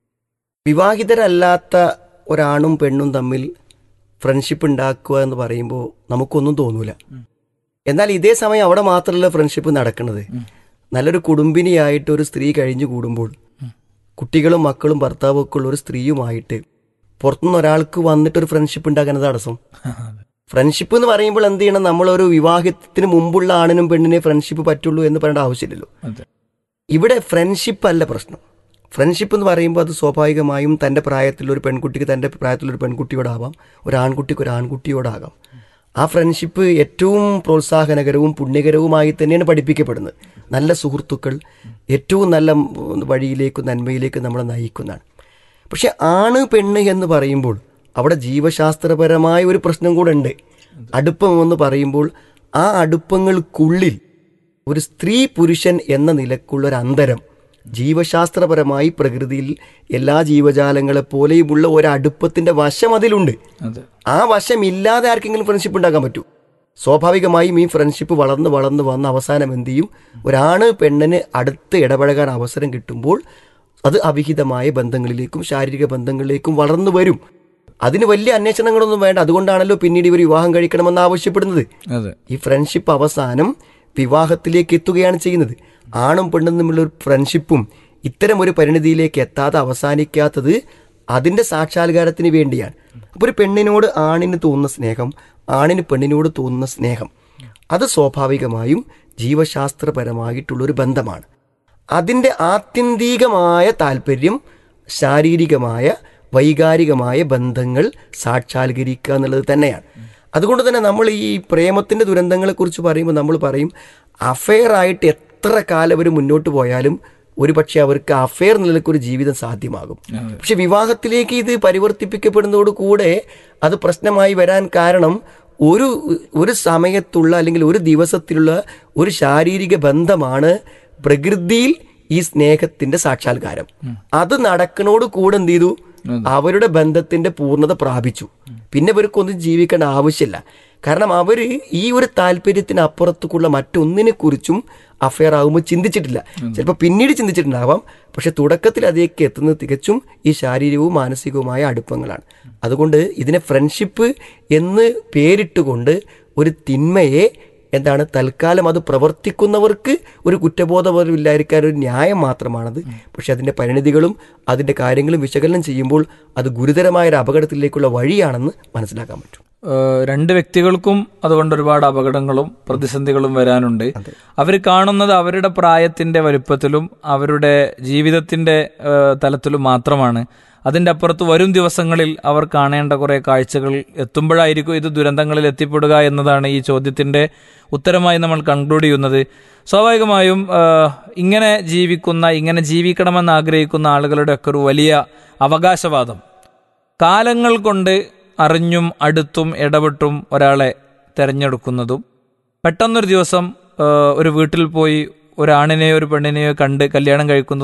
വിവാഹിതരല്ലാത്ത ഒരാണും പെണ്ണും തമ്മിൽ ഫ്രണ്ട്ഷിപ്പ് ഉണ്ടാക്കുക എന്ന് പറയുമ്പോൾ നമുക്കൊന്നും തോന്നൂല എന്നാൽ ഇതേ സമയം അവിടെ മാത്രമല്ല ഫ്രണ്ട്ഷിപ്പ് നടക്കുന്നത് നല്ലൊരു കുടുംബിനിയായിട്ട് ഒരു സ്ത്രീ കഴിഞ്ഞു കൂടുമ്പോൾ കുട്ടികളും മക്കളും ഭർത്താവും ഒക്കെ ഉള്ള ഒരു സ്ത്രീയുമായിട്ട് പുറത്തുനിന്ന് ഒരാൾക്ക് വന്നിട്ട് ഒരു ഫ്രണ്ട്ഷിപ്പ് ഉണ്ടാക്കാൻ തടസ്സം ഫ്രണ്ട്ഷിപ്പ് എന്ന് പറയുമ്പോൾ എന്ത് ചെയ്യണം നമ്മളൊരു വിവാഹത്തിന് മുമ്പുള്ള ആണിനും പെണ്ണിനെ ഫ്രണ്ട്ഷിപ്പ് പറ്റുള്ളൂ എന്ന് പറയേണ്ട ആവശ്യമില്ലല്ലോ അതെ ഇവിടെ ഫ്രണ്ട്ഷിപ്പ് അല്ല പ്രശ്നം ഫ്രണ്ട്ഷിപ്പ് എന്ന് പറയുമ്പോൾ അത് സ്വാഭാവികമായും തൻ്റെ പ്രായത്തിലുള്ള ഒരു പെൺകുട്ടിക്ക് തൻ്റെ പ്രായത്തിലുള്ള ഒരു പെൺകുട്ടിയോടാവാം ഒരു ആൺകുട്ടിക്ക് ഒരു ആൺകുട്ടിയോടാകാം ആ ഫ്രണ്ട്ഷിപ്പ് ഏറ്റവും പ്രോത്സാഹനകരവും പുണ്യകരവുമായി തന്നെയാണ് പഠിപ്പിക്കപ്പെടുന്നത് നല്ല സുഹൃത്തുക്കൾ ഏറ്റവും നല്ല വഴിയിലേക്കും നന്മയിലേക്കും നമ്മളെ നയിക്കുന്നതാണ് പക്ഷെ ആണ് പെണ്ണ് എന്ന് പറയുമ്പോൾ അവിടെ ജീവശാസ്ത്രപരമായ ഒരു പ്രശ്നം കൂടെ ഉണ്ട് അടുപ്പം എന്ന് പറയുമ്പോൾ ആ അടുപ്പങ്ങൾക്കുള്ളിൽ ഒരു സ്ത്രീ പുരുഷൻ എന്ന നിലക്കുള്ള ഒരു അന്തരം ജീവശാസ്ത്രപരമായി പ്രകൃതിയിൽ എല്ലാ ജീവജാലങ്ങളെ പോലെയുമുള്ള ഒരു അടുപ്പത്തിന്റെ വശം അതിലുണ്ട് അതെ ആ വശം ഇല്ലാതെ ആർക്കെങ്കിലും ഫ്രണ്ട്ഷിപ്പ് ഉണ്ടാക്കാൻ പറ്റൂ സ്വാഭാവികമായും ഈ ഫ്രണ്ട്ഷിപ്പ് വളർന്ന് വളർന്ന് വന്ന അവസാനം എന്ത് ചെയ്യും ഒരാണ് പെണ്ണിന് അടുത്ത് ഇടപഴകാൻ അവസരം കിട്ടുമ്പോൾ അത് അവിഹിതമായ ബന്ധങ്ങളിലേക്കും ശാരീരിക ബന്ധങ്ങളിലേക്കും വളർന്നു വരും അതിന് വലിയ അന്വേഷണങ്ങളൊന്നും വേണ്ട അതുകൊണ്ടാണല്ലോ പിന്നീട് ഇവർ വിവാഹം കഴിക്കണമെന്ന് ആവശ്യപ്പെടുന്നത് അതെ ഈ ഫ്രണ്ട്ഷിപ്പ് അവസാനം വിവാഹത്തിലേക്ക് എത്തുകയാണ് ചെയ്യുന്നത് ആണും പെണ്ണും തമ്മിലുള്ള ഒരു ഫ്രണ്ട്ഷിപ്പും ഇത്തരം ഒരു പരിണിതിയിലേക്ക് എത്താതെ അവസാനിക്കാത്തത് അതിൻ്റെ സാക്ഷാത്കാരത്തിന് വേണ്ടിയാണ് അപ്പോൾ ഒരു പെണ്ണിനോട് ആണിന് തോന്നുന്ന സ്നേഹം ആണിന് പെണ്ണിനോട് തോന്നുന്ന സ്നേഹം അത് സ്വാഭാവികമായും ജീവശാസ്ത്രപരമായിട്ടുള്ളൊരു ബന്ധമാണ് അതിൻ്റെ ആത്യന്തികമായ താല്പര്യം ശാരീരികമായ വൈകാരികമായ ബന്ധങ്ങൾ സാക്ഷാത്കരിക്കുക എന്നുള്ളത് തന്നെയാണ് അതുകൊണ്ട് തന്നെ നമ്മൾ ഈ പ്രേമത്തിൻ്റെ ദുരന്തങ്ങളെക്കുറിച്ച് പറയുമ്പോൾ നമ്മൾ പറയും അഫെയർ ആയിട്ട് എത്ര കാലം അവർ മുന്നോട്ട് പോയാലും ഒരു പക്ഷേ അവർക്ക് അഫെയർ നിലക്കൊരു ജീവിതം സാധ്യമാകും പക്ഷെ വിവാഹത്തിലേക്ക് ഇത് പരിവർത്തിപ്പിക്കപ്പെടുന്നതോട് കൂടെ അത് പ്രശ്നമായി വരാൻ കാരണം ഒരു ഒരു സമയത്തുള്ള അല്ലെങ്കിൽ ഒരു ദിവസത്തിലുള്ള ഒരു ശാരീരിക ബന്ധമാണ് പ്രകൃതിയിൽ ഈ സ്നേഹത്തിന്റെ സാക്ഷാത്കാരം അത് നടക്കണോട് കൂടെ എന്ത് ചെയ്തു അവരുടെ ബന്ധത്തിന്റെ പൂർണ്ണത പ്രാപിച്ചു പിന്നെ ഇവർക്കൊന്നും ജീവിക്കേണ്ട ആവശ്യമില്ല കാരണം അവര് ഈ ഒരു താല്പര്യത്തിന് അപ്പുറത്തേക്കുള്ള മറ്റൊന്നിനെ കുറിച്ചും അഫെയർ ആകുമ്പോൾ ചിന്തിച്ചിട്ടില്ല ചിലപ്പോൾ പിന്നീട് ചിന്തിച്ചിട്ടുണ്ടാവാം പക്ഷെ തുടക്കത്തിൽ അതിലേക്ക് എത്തുന്നത് തികച്ചും ഈ ശാരീരികവും മാനസികവുമായ അടുപ്പങ്ങളാണ് അതുകൊണ്ട് ഇതിനെ ഫ്രണ്ട്ഷിപ്പ് എന്ന് പേരിട്ടുകൊണ്ട് ഒരു തിന്മയെ എന്താണ് തൽക്കാലം അത് പ്രവർത്തിക്കുന്നവർക്ക് ഒരു കുറ്റബോധമില്ലായിരിക്കാൻ ഒരു ന്യായം മാത്രമാണത് പക്ഷെ അതിൻ്റെ പരിണിതികളും അതിൻ്റെ കാര്യങ്ങളും വിശകലനം ചെയ്യുമ്പോൾ അത് ഗുരുതരമായ ഒരു അപകടത്തിലേക്കുള്ള വഴിയാണെന്ന് മനസ്സിലാക്കാൻ പറ്റും ഏഹ് രണ്ട് വ്യക്തികൾക്കും അതുകൊണ്ട് ഒരുപാട് അപകടങ്ങളും പ്രതിസന്ധികളും വരാനുണ്ട് അവർ കാണുന്നത് അവരുടെ പ്രായത്തിന്റെ വലുപ്പത്തിലും അവരുടെ ജീവിതത്തിന്റെ ഏഹ് തലത്തിലും മാത്രമാണ് അതിന്റെ അപ്പുറത്ത് വരും ദിവസങ്ങളിൽ അവർ കാണേണ്ട കുറെ കാഴ്ചകൾ എത്തുമ്പോഴായിരിക്കും ഇത് ദുരന്തങ്ങളിൽ എത്തിപ്പെടുക എന്നതാണ് ഈ ചോദ്യത്തിന്റെ ഉത്തരമായി നമ്മൾ കൺക്ലൂഡ് ചെയ്യുന്നത് സ്വാഭാവികമായും ഏഹ് ഇങ്ങനെ ജീവിക്കുന്ന ഇങ്ങനെ ജീവിക്കണമെന്ന് ആഗ്രഹിക്കുന്ന ആളുകളുടെ ഒക്കെ ഒരു വലിയ അവകാശവാദം കാലങ്ങൾ കൊണ്ട് അറിഞ്ഞും അടുത്തും ഇടപെട്ടും ഒരാളെ തിരഞ്ഞെടുക്കുന്നതും പെട്ടെന്നൊരു ദിവസം ആ, ഒരു വീട്ടിൽ പോയി ഒരാണിനെയോ ഒരു പെണ്ണിനെയോ കണ്ട് കല്യാണം കഴിക്കുന്നതും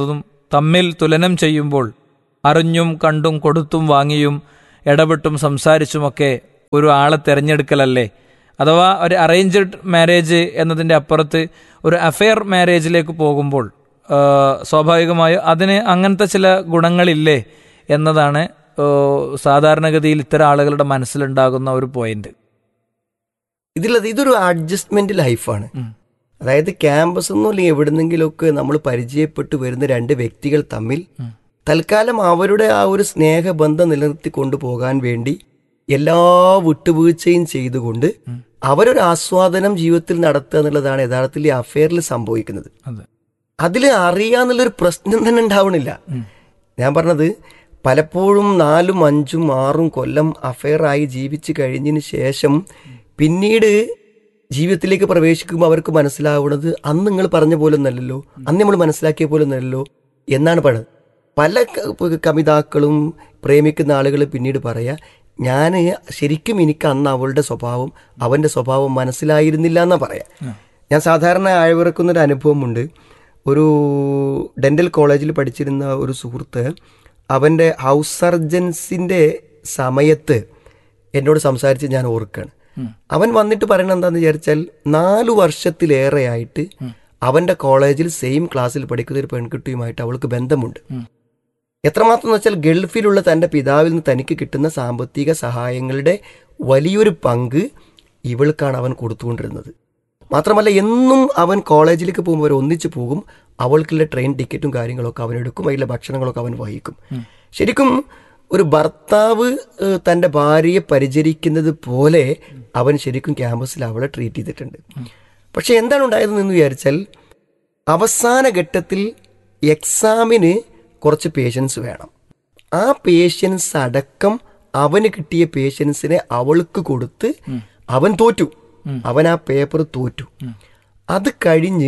തമ്മിൽ തുലനം ചെയ്യുമ്പോൾ അറിഞ്ഞും കണ്ടും കൊടുത്തും വാങ്ങിയും ഇടപെട്ടും സംസാരിച്ചുമൊക്കെ ഒരു ആളെ തിരഞ്ഞെടുക്കലല്ലേ അഥവാ ഒരു അറേഞ്ച്ഡ് മാരേജ് എന്നതിൻ്റെ അപ്പുറത്ത് ഒരു അഫെയർ മാരേജിലേക്ക് പോകുമ്പോൾ ആ, സ്വാഭാവികമായും അതിന് അങ്ങനത്തെ ചില ഗുണങ്ങളില്ലേ എന്നതാണ് ആ, സാധാരണഗതിയിൽ ഇത്തരം ആളുകളുടെ മനസ്സിലുണ്ടാകുന്ന ഒരു പോയിന്റ് ഇതിലത് ഇതൊരു അഡ്ജസ്റ്റ്മെന്റ് ലൈഫാണ് അതായത് ക്യാമ്പസ് ഒന്നും അല്ലെങ്കിൽ എവിടുന്നെങ്കിലുമൊക്കെ നമ്മൾ പരിചയപ്പെട്ടു വരുന്ന രണ്ട് വ്യക്തികൾ തമ്മിൽ തൽക്കാലം അവരുടെ ആ ഒരു സ്നേഹബന്ധം നിലനിർത്തി കൊണ്ടുപോകാൻ വേണ്ടി എല്ലാ വിട്ടുവീഴ്ചയും ചെയ്തുകൊണ്ട് അവരൊരു ആസ്വാദനം ജീവിതത്തിൽ നടത്തുക എന്നുള്ളതാണ് യഥാർത്ഥത്തിൽ ഈ അഫെയറിൽ സംഭവിക്കുന്നത് അതെ അതിൽ അറിയാന്നുള്ളൊരു പ്രശ്നം തന്നെ ഉണ്ടാവണില്ല ഞാൻ പറഞ്ഞത് പലപ്പോഴും നാലും അഞ്ചും ആറും കൊല്ലം അഫെയറായി ജീവിച്ച് കഴിഞ്ഞതിന് ശേഷം പിന്നീട് ജീവിതത്തിലേക്ക് പ്രവേശിക്കുമ്പോൾ അവർക്ക് മനസ്സിലാവുന്നത് അന്ന് നിങ്ങൾ പറഞ്ഞ പോലെ ഒന്നല്ലല്ലോ അന്ന് നമ്മൾ മനസ്സിലാക്കിയ പോലെ ഒന്നല്ലല്ലോ എന്നാണ് പറയുന്നത് പല ക- ഇപ്പൊ കവിതാക്കളും പ്രേമിക്കുന്ന ആളുകൾ പിന്നീട് പറയാ ഞാൻ ശരിക്കും എനിക്ക് അന്ന് അവളുടെ സ്വഭാവം അവൻ്റെ സ്വഭാവം മനസ്സിലായിരുന്നില്ല എന്നാ പറയാ ഞാൻ സാധാരണ അയവിറക്കുന്നൊരു അനുഭവമുണ്ട് ഒരു ഡെന്റൽ കോളേജിൽ പഠിച്ചിരുന്ന ഒരു സുഹൃത്ത് അവൻ്റെ ഹൗസ് സർജൻസിൻ്റെ സമയത്ത് എന്നോട് സംസാരിച്ച് ഞാൻ ഓർക്കുകയാണ് അവൻ വന്നിട്ട് പറയുന്നത് എന്താണെന്ന് വിചാരിച്ചാൽ നാലു വർഷത്തിലേറെയായിട്ട് അവൻ്റെ കോളേജിൽ സെയിം ക്ലാസ്സിൽ പഠിക്കുന്ന ഒരു പെൺകുട്ടിയുമായിട്ട് അവൾക്ക് ബന്ധമുണ്ട് എത്രമാത്രം എന്ന് വെച്ചാൽ ഗൾഫിലുള്ള തൻ്റെ പിതാവിൽ നിന്ന് തനിക്ക് കിട്ടുന്ന സാമ്പത്തിക സഹായങ്ങളുടെ വലിയൊരു പങ്ക് ഇവൾക്കാണ് അവൻ കൊടുത്തുകൊണ്ടിരുന്നത് മാത്രമല്ല എന്നും അവൻ കോളേജിലേക്ക് പോകുമ്പോൾ അവർ ഒന്നിച്ചു പോകും അവൾക്കുള്ള ട്രെയിൻ ടിക്കറ്റും കാര്യങ്ങളൊക്കെ അവൻ എടുക്കും അതിലെ ഭക്ഷണങ്ങളൊക്കെ അവൻ വഹിക്കും ശരിക്കും ഒരു ഭർത്താവ് ഏഹ്, തൻ്റെ ഭാര്യയെ പരിചരിക്കുന്നത് പോലെ അവൻ ശരിക്കും ക്യാമ്പസിൽ അവളെ ട്രീറ്റ് ചെയ്തിട്ടുണ്ട് പക്ഷെ എന്താണ് ഉണ്ടായതെന്ന് വിചാരിച്ചാൽ അവസാന ഘട്ടത്തിൽ എക്സാമിന് കുറച്ച് പേഷ്യൻസ് വേണം ആ പേഷ്യൻസ് അടക്കം അവന് കിട്ടിയ പേഷ്യൻസിനെ അവൾക്ക് കൊടുത്ത് അവൻ തോറ്റു അവൻ ആ പേപ്പർ തോറ്റു അത് കഴിഞ്ഞ്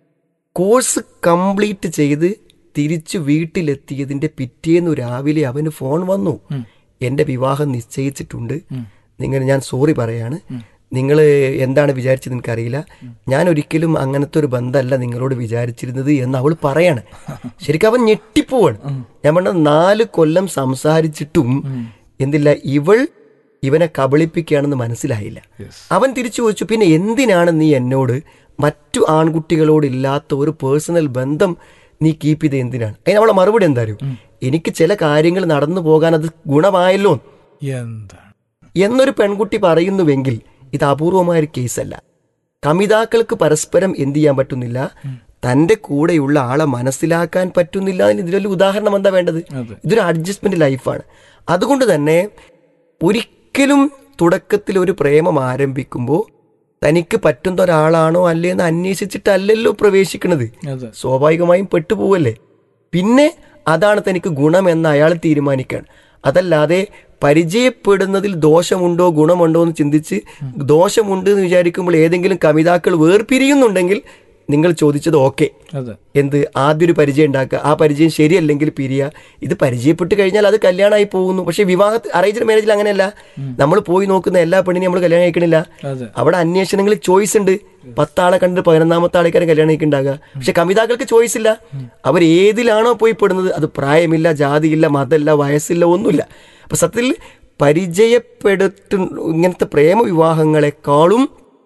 കോഴ്സ് കംപ്ലീറ്റ് ചെയ്ത് തിരിച്ചു വീട്ടിലെത്തിയതിന്റെ പിറ്റേന്ന് രാവിലെ അവന് ഫോൺ വന്നു എന്റെ വിവാഹം നിശ്ചയിച്ചിട്ടുണ്ട് നിങ്ങൾ ഞാൻ സോറി പറയാണ് നിങ്ങൾ എന്താണ് വിചാരിച്ചത് എനിക്കറിയില്ല ഞാൻ ഒരിക്കലും അങ്ങനത്തെ ഒരു ബന്ധമല്ല നിങ്ങളോട് വിചാരിച്ചിരുന്നത് എന്ന് അവൾ പറയാണ് ശരിക്കും അവൻ ഞെട്ടിപ്പോവാണ് ഞാൻ പറഞ്ഞത് നാല് കൊല്ലം സംസാരിച്ചിട്ടും എന്തില്ല ഇവൾ ഇവനെ കബളിപ്പിക്കുകയാണെന്ന് മനസ്സിലായില്ല അവൻ തിരിച്ചു ചോദിച്ചു പിന്നെ എന്തിനാണ് നീ എന്നോട് മറ്റു ആൺകുട്ടികളോടില്ലാത്ത ഒരു പേഴ്സണൽ ബന്ധം നീ കീപ്പ് ചെയ്ത് എന്തിനാണ് അതിന് അവളെ മറുപടി എന്തായാലും എനിക്ക് ചില കാര്യങ്ങൾ നടന്നു പോകാൻ അത് ഗുണമായല്ലോ എന്താണ് എന്നൊരു പെൺകുട്ടി പറയുന്നുവെങ്കിൽ ഇത് അപൂർവമായ ഒരു കേസല്ല കമിതാക്കൾക്ക് പരസ്പരം എന്ത് ചെയ്യാൻ പറ്റുന്നില്ല തന്റെ കൂടെയുള്ള ആളെ മനസ്സിലാക്കാൻ പറ്റുന്നില്ല എന്ന് ഇതിലൊരു ഉദാഹരണം എന്താ വേണ്ടത് ഇതൊരു അഡ്ജസ്റ്റ്മെന്റ് ലൈഫാണ് അതുകൊണ്ട് തന്നെ ഒരിക്കലും തുടക്കത്തിൽ ഒരു പ്രേമം ആരംഭിക്കുമ്പോൾ തനിക്ക് പറ്റുന്ന ഒരാളാണോ അല്ലേ എന്ന് അന്വേഷിച്ചിട്ടല്ലല്ലോ പ്രവേശിക്കുന്നത് അതെ സ്വാഭാവികമായും പെട്ടുപോവല്ലേ പിന്നെ അതാണ് തനിക്ക് ഗുണമെന്ന് അയാൾ തീരുമാനിക്കുകയാണ് അതല്ലാതെ പരിചയപ്പെടുന്നതിൽ ദോഷമുണ്ടോ ഗുണമുണ്ടോ എന്ന് ചിന്തിച്ച് ദോഷമുണ്ട് എന്ന് വിചാരിക്കുമ്പോൾ ഏതെങ്കിലും കവിതാക്കൾ വേർപിരിയുന്നുണ്ടെങ്കിൽ നിങ്ങൾ ചോദിച്ചത് ഓക്കെ അതെ എന്ത് ആദ്യം ഒരു പരിചയം ഉണ്ടാക്കുക ആ പരിചയം ശരിയല്ലെങ്കിൽ പിരിയുക ഇത് പരിചയപ്പെട്ട് കഴിഞ്ഞാൽ അത് കല്യാണമായി പോകുന്നു പക്ഷെ വിവാഹ അറേഞ്ച്ഡ് മാരേജിൽ അങ്ങനെയല്ല നമ്മൾ പോയി നോക്കുന്ന എല്ലാ പെണ്ണിനെയും നമ്മൾ കല്യാണം കഴിക്കണില്ല അതെ അവിടെ അന്വേഷണങ്ങളിൽ ചോയ്സ് ഉണ്ട് പത്താളെ കണ്ടിട്ട് പതിനൊന്നാമത്തെ ആൾക്കാരെ കല്യാണം കഴിക്കുന്നുണ്ടാകുക പക്ഷെ കവിതാക്കൾക്ക് ചോയ്സ് ഇല്ല അവർ ഏതിലാണോ പോയി പെടുന്നത് അത് പ്രായമില്ല ജാതിയില്ല മതമില്ല വയസ്സില്ല ഒന്നുമില്ല അപ്പൊ സത്യത്തിൽ പരിചയപ്പെടുത്തു ഇങ്ങനത്തെ പ്രേമ വിവാഹങ്ങളെക്കാളും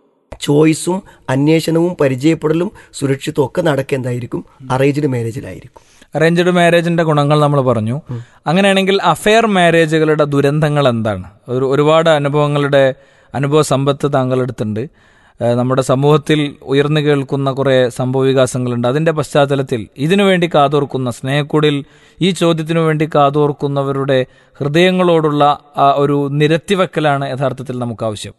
ചോയ്സും അന്വേഷണവും പരിചയപ്പെടലും സുരക്ഷിതവും ഒക്കെ നടക്കുക എന്തായിരിക്കും അറേഞ്ച്ഡ് മാരേജിലായിരിക്കും അറേഞ്ച്ഡ് മാരേജിന്റെ ഗുണങ്ങൾ നമ്മൾ പറഞ്ഞു അങ്ങനെയാണെങ്കിൽ അഫെയർ മാരേജുകളുടെ ദുരന്തങ്ങൾ എന്താണ് ഒരു ഒരുപാട് അനുഭവങ്ങളുടെ അനുഭവ സമ്പത്ത് താങ്കളെടുത്തുണ്ട് ഏഹ് നമ്മുടെ സമൂഹത്തിൽ ഉയർന്നു കേൾക്കുന്ന കുറേ സംഭവ വികാസങ്ങളുണ്ട് അതിന്റെ പശ്ചാത്തലത്തിൽ ഇതിനു വേണ്ടി കാതോർക്കുന്ന സ്നേഹക്കൂടിൽ ഈ ചോദ്യത്തിനു വേണ്ടി കാതോർക്കുന്നവരുടെ ഹൃദയങ്ങളോടുള്ള ആ ഒരു നിരത്തിവെക്കലാണ് യഥാർത്ഥത്തിൽ നമുക്ക് ആവശ്യം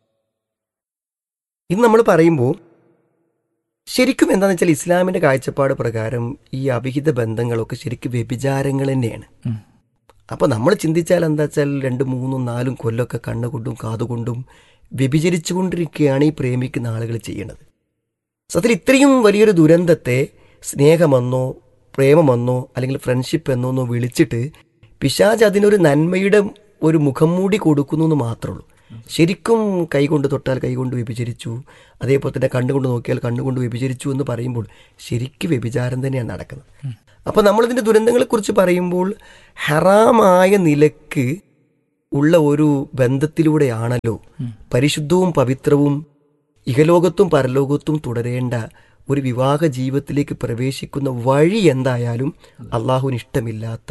ഇന്ന് നമ്മൾ പറയുമ്പോൾ ശരിക്കും എന്താണെന്ന് വെച്ചാൽ ഇസ്ലാമിന്റെ കാഴ്ചപ്പാട് പ്രകാരം ഈ അവിഹിത ബന്ധങ്ങളൊക്കെ ശരിക്കും വ്യഭിചാരങ്ങൾ തന്നെയാണ് ഉം. അപ്പൊ നമ്മൾ ചിന്തിച്ചാൽ എന്താ വെച്ചാൽ രണ്ട് മൂന്നും നാലും കൊല്ലമൊക്കെ കണ്ണുകൊണ്ടും കാതുകൊണ്ടും വ്യഭിചരിച്ചുകൊണ്ടിരിക്കുകയാണ് ഈ പ്രേമിക്കുന്ന ആളുകൾ ചെയ്യുന്നത് സത്യത്തിൽ ഇത്രയും വലിയൊരു ദുരന്തത്തെ സ്നേഹമെന്നോ പ്രേമമെന്നോ അല്ലെങ്കിൽ ഫ്രണ്ട്ഷിപ്പ് എന്നോ ഒന്നോ വിളിച്ചിട്ട് പിശാജ് അതിനൊരു നന്മയുടെ ഒരു മുഖം മൂടി കൊടുക്കുന്നു എന്ന് മാത്രമേ ഉള്ളൂ ശരിക്കും കൈകൊണ്ട് തൊട്ടാൽ കൈകൊണ്ട് വ്യഭിചരിച്ചു അതേപോലെ തന്നെ കണ്ണുകൊണ്ട് നോക്കിയാൽ കണ്ണുകൊണ്ട് വ്യഭിചരിച്ചു എന്ന് പറയുമ്പോൾ ശരിക്കും വ്യഭിചാരം തന്നെയാണ് നടക്കുന്നത് അപ്പോൾ നമ്മളിതിൻ്റെ ദുരന്തങ്ങളെക്കുറിച്ച് പറയുമ്പോൾ ഹറാമായ നിലക്ക് ഉള്ള ഒരു ബന്ധത്തിലൂടെയാണല്ലോ പരിശുദ്ധവും പവിത്രവും ഇഹലോകത്തും പരലോകത്തും തുടരേണ്ട ഒരു വിവാഹ ജീവിതത്തിലേക്ക് പ്രവേശിക്കുന്ന വഴി എന്തായാലും അള്ളാഹുവിന് ഇഷ്ടമില്ലാത്ത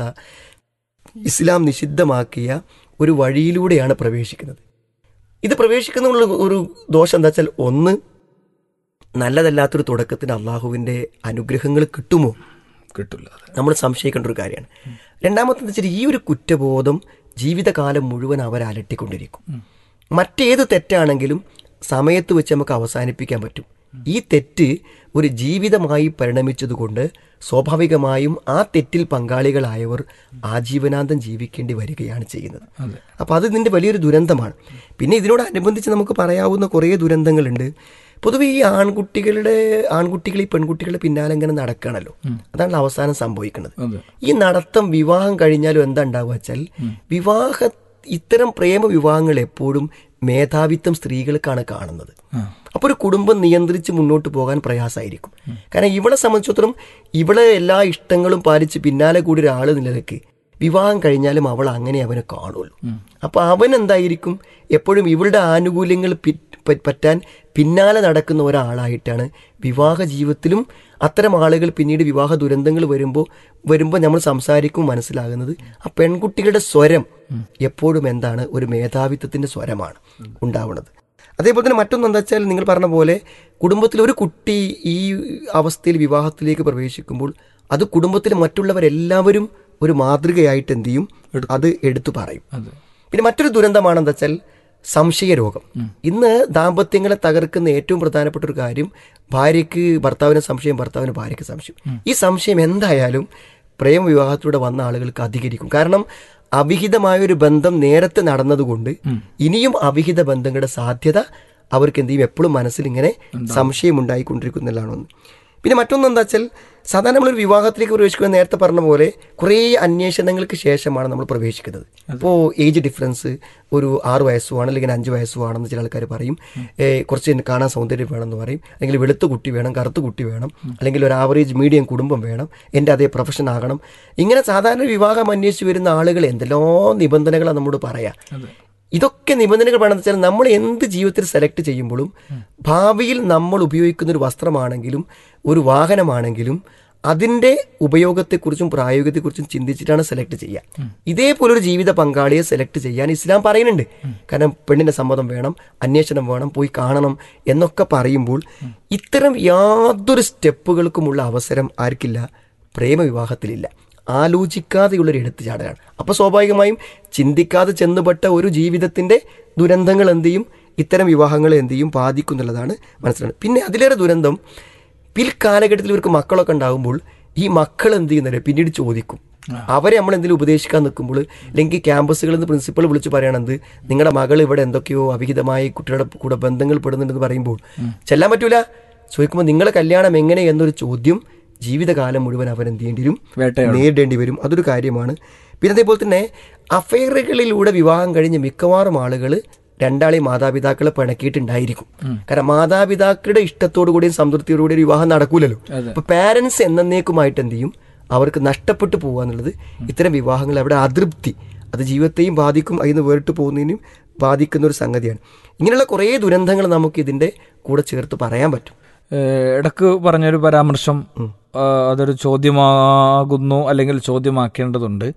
ഇസ്ലാം നിഷിദ്ധമാക്കിയ ഒരു വഴിയിലൂടെയാണ് പ്രവേശിക്കുന്നത് ഇത് പ്രവേശിക്കുന്ന ഒരു ദോഷം എന്താ വെച്ചാൽ ഒന്ന് നല്ലതല്ലാത്തൊരു തുടക്കത്തിന് അള്ളാഹുവിൻ്റെ അനുഗ്രഹങ്ങൾ കിട്ടുമോ കിട്ടില്ല നമ്മൾ സംശയിക്കേണ്ട ഒരു കാര്യമാണ് രണ്ടാമത്തെ വെച്ചാൽ ഈ ഒരു കുറ്റബോധം ജീവിതകാലം മുഴുവൻ അവർ അലട്ടിക്കൊണ്ടിരിക്കും മറ്റേത് തെറ്റാണെങ്കിലും സമയത്ത് വെച്ച് നമുക്ക് അവസാനിപ്പിക്കാൻ പറ്റും ഈ തെറ്റ് ഒരു ജീവിതമായി പരിണമിച്ചതുകൊണ്ട് സ്വാഭാവികമായും ആ തെറ്റിൽ പങ്കാളികളായവർ ആജീവനാന്തം ജീവിക്കേണ്ടി വരികയാണ് ചെയ്യുന്നത് അപ്പോൾ അത് ഇതിൻ്റെ വലിയൊരു ദുരന്തമാണ് പിന്നെ ഇതിനോടനുബന്ധിച്ച് നമുക്ക് പറയാവുന്ന കുറേ ദുരന്തങ്ങളുണ്ട് പൊതുവെ ഈ ആൺകുട്ടികളുടെ ആൺകുട്ടികൾ ഈ പെൺകുട്ടികളുടെ പിന്നാലെ ഇങ്ങനെ നടക്കുകയാണല്ലോ അതാണ് അവസാനം സംഭവിക്കുന്നത് ഈ നടത്തം വിവാഹം കഴിഞ്ഞാലും എന്താ ഉണ്ടാവുക വെച്ചാൽ വിവാഹ ഇത്തരം പ്രേമ വിവാഹങ്ങൾ എപ്പോഴും മേധാവിത്വം സ്ത്രീകൾക്കാണ് കാണുന്നത് അപ്പോൾ ഒരു കുടുംബം നിയന്ത്രിച്ച് മുന്നോട്ട് പോകാൻ പ്രയാസമായിരിക്കും കാരണം ഇവളെ സംബന്ധിച്ചിടത്തോളം ഇവളെ എല്ലാ ഇഷ്ടങ്ങളും പാലിച്ച് പിന്നാലെ കൂടി ഒരാൾ നിലനിൽക്ക് വിവാഹം കഴിഞ്ഞാലും അവൾ അങ്ങനെ അവനെ കാണുള്ളൂ അപ്പോൾ അവൻ എന്തായിരിക്കും എപ്പോഴും ഇവളുടെ ആനുകൂല്യങ്ങൾ പി- പ- പറ്റാൻ പിന്നാലെ നടക്കുന്ന ഒരാളായിട്ടാണ് വിവാഹ ജീവിതത്തിലും അത്തരം ആളുകൾ പിന്നീട് വിവാഹ ദുരന്തങ്ങൾ വരുമ്പോൾ വരുമ്പോൾ നമ്മൾ സംസാരിക്കും മനസ്സിലാകുന്നത് ആ പെൺകുട്ടികളുടെ സ്വരം എപ്പോഴും എന്താണ് ഒരു മേധാവിത്വത്തിൻ്റെ സ്വരമാണ് ഉണ്ടാവുന്നത് അതേപോലെ തന്നെ മറ്റൊന്ന് എന്താ വെച്ചാൽ നിങ്ങൾ പറഞ്ഞ പോലെ കുടുംബത്തിൽ ഒരു കുട്ടി ഈ അവസ്ഥയിൽ വിവാഹത്തിലേക്ക് പ്രവേശിക്കുമ്പോൾ അത് കുടുംബത്തിലെ മറ്റുള്ളവരെല്ലാവരും ഒരു മാതൃകയായിട്ട് എന്ത് ചെയ്യും അത് എടുത്തു പറയും പിന്നെ മറ്റൊരു ദുരന്തമാണ് എന്താ വെച്ചാൽ സംശയരോഗം ഇന്ന് ദാമ്പത്യങ്ങളെ തകർക്കുന്ന ഏറ്റവും പ്രധാനപ്പെട്ട ഒരു കാര്യം ഭാര്യയ്ക്ക് ഭർത്താവിന് സംശയം ഭർത്താവിന് ഭാര്യയ്ക്ക് സംശയം ഈ സംശയം എന്തായാലും പ്രേമ വിവാഹത്തിലൂടെ വന്ന ആളുകൾക്ക് അധികരിക്കും കാരണം അവിഹിതമായ ഒരു ബന്ധം നേരത്തെ നടന്നതുകൊണ്ട് ഇനിയും അവിഹിത ബന്ധങ്ങളുടെ സാധ്യത അവർക്ക് എന്ത് ചെയ്യും എപ്പോഴും മനസ്സിൽ ഇങ്ങനെ സംശയം ഉണ്ടായിക്കൊണ്ടിരിക്കുന്നതാണ് ഒന്ന് പിന്നെ മറ്റൊന്ന് എന്താ വെച്ചാൽ സാധാരണ നമ്മളൊരു വിവാഹത്തിലേക്ക് പ്രവേശിക്കുക നേരത്തെ പറഞ്ഞ പോലെ കുറേ അന്വേഷണങ്ങൾക്ക് ശേഷമാണ് നമ്മൾ പ്രവേശിക്കുന്നത് ഇപ്പോൾ ഏജ് ഡിഫറൻസ് ഒരു ആറ് വയസ്സുമാണ് അല്ലെങ്കിൽ അഞ്ച് വയസ്സുമാണെന്ന് ചില ആൾക്കാർ പറയും ഏ, കുറച്ച് കാണാൻ സൗന്ദര്യം വേണമെന്ന് പറയും അല്ലെങ്കിൽ വെളുത്ത കുട്ടി വേണം കറുത്ത കുട്ടി വേണം അല്ലെങ്കിൽ ഒരു ആവറേജ് മീഡിയം കുടുംബം വേണം എൻ്റെ അതേ പ്രൊഫഷൻ ആകണം ഇങ്ങനെ സാധാരണ വിവാഹം അന്വേഷിച്ച് വരുന്ന ആളുകൾ എന്തെല്ലാം നിബന്ധനകളാണ് നമ്മോട് പറയാം ഇതൊക്കെ നിബന്ധനകൾ വേണമെന്ന് വെച്ചാൽ നമ്മൾ എന്ത് ജീവിതത്തിൽ സെലക്ട് ചെയ്യുമ്പോഴും ഭാവിയിൽ നമ്മൾ ഉപയോഗിക്കുന്ന ഒരു വസ്ത്രമാണെങ്കിലും ഒരു വാഹനമാണെങ്കിലും അതിൻ്റെ ഉപയോഗത്തെക്കുറിച്ചും പ്രായോഗികത്തെക്കുറിച്ചും ചിന്തിച്ചിട്ടാണ് സെലക്ട് ചെയ്യുക ഇതേപോലെ ഒരു ജീവിത പങ്കാളിയെ സെലക്ട് ചെയ്യാൻ ഇസ്ലാം പറയുന്നുണ്ട് കാരണം പെണ്ണിൻ്റെ സമ്മതം വേണം അന്വേഷണം വേണം പോയി കാണണം എന്നൊക്കെ പറയുമ്പോൾ ഇത്തരം യാതൊരു സ്റ്റെപ്പുകൾക്കുമുള്ള അവസരം ആർക്കില്ല പ്രേമവിവാഹത്തിലില്ല ആലോചിക്കാതെയുള്ളൊരു എടുത്തുചാടലാണ് അപ്പോൾ സ്വാഭാവികമായും ചിന്തിക്കാതെ ചെന്നുപെട്ട ഒരു ജീവിതത്തിൻ്റെ ദുരന്തങ്ങൾ എന്ത് ചെയ്യും ഇത്തരം വിവാഹങ്ങളെ എന്ത് ചെയ്യും ബാധിക്കും എന്നുള്ളതാണ് മനസ്സിലാക്കുന്നത് പിന്നെ അതിലേറെ ദുരന്തം പിൽക്കാലഘട്ടത്തിൽ ഇവർക്ക് മക്കളൊക്കെ ഉണ്ടാകുമ്പോൾ ഈ മക്കൾ എന്ത് ചെയ്യുന്നത് പിന്നീട് ചോദിക്കും അവരെ നമ്മൾ എന്തെങ്കിലും ഉപദേശിക്കാൻ നിൽക്കുമ്പോൾ അല്ലെങ്കിൽ ക്യാമ്പസുകളിൽ നിന്ന് പ്രിൻസിപ്പൾ വിളിച്ച് പറയണത് നിങ്ങളുടെ മകൾ ഇവിടെ എന്തൊക്കെയോ അവിഹിതമായി കുട്ടികളുടെ കൂടെ ബന്ധങ്ങൾ പെടുന്നുണ്ടെന്ന് പറയുമ്പോൾ ചെല്ലാൻ പറ്റൂല ചോദിക്കുമ്പോൾ നിങ്ങളെ കല്യാണം എങ്ങനെ എന്നൊരു ചോദ്യം ജീവിതകാലം മുഴുവൻ അവൻ എന്ത് ചെയ്യേണ്ടി വരും വേട്ടയാടും. നേരിടേണ്ടി വരും അതൊരു കാര്യമാണ് പിന്നെ അതേപോലെ തന്നെ അഫയറുകളിലൂടെ വിവാഹം കഴിഞ്ഞ് മിക്കവാറും ആളുകൾ രണ്ടാളെയും മാതാപിതാക്കളെ പിണക്കിയിട്ടുണ്ടായിരിക്കും കാരണം മാതാപിതാക്കളുടെ ഇഷ്ടത്തോടു കൂടിയും സംതൃപ്തിയോടുകൂടിയും വിവാഹം നടക്കൂലല്ലോ അപ്പൊ പാരന്റ്സ് എന്നേക്കുമായിട്ട് എന്ത് ചെയ്യും അവർക്ക് നഷ്ടപ്പെട്ടു പോകുക എന്നുള്ളത് ഇത്തരം വിവാഹങ്ങൾ അവിടെ അതൃപ്തി അത് ജീവിതത്തെയും ബാധിക്കും അതിൽ നിന്ന് വേറിട്ട് പോകുന്നതിനും ബാധിക്കുന്ന ഒരു സംഗതിയാണ് ഇങ്ങനെയുള്ള കുറേ ദുരന്തങ്ങൾ നമുക്ക് ഇതിന്റെ കൂടെ ചേർത്ത് പറയാൻ പറ്റും ഏഹ് ഇടക്ക് പറഞ്ഞൊരു പരാമർശം ആ, അതൊരു ചോദ്യമാകുന്നു അല്ലെങ്കിൽ ചോദ്യമാക്കേണ്ടതുണ്ട്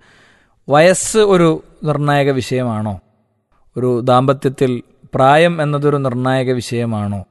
വയസ്സ് ഒരു നിർണായക വിഷയമാണോ ഒരു ദാമ്പത്യത്തിൽ പ്രായം എന്നതൊരു നിർണായക വിഷയമാണോ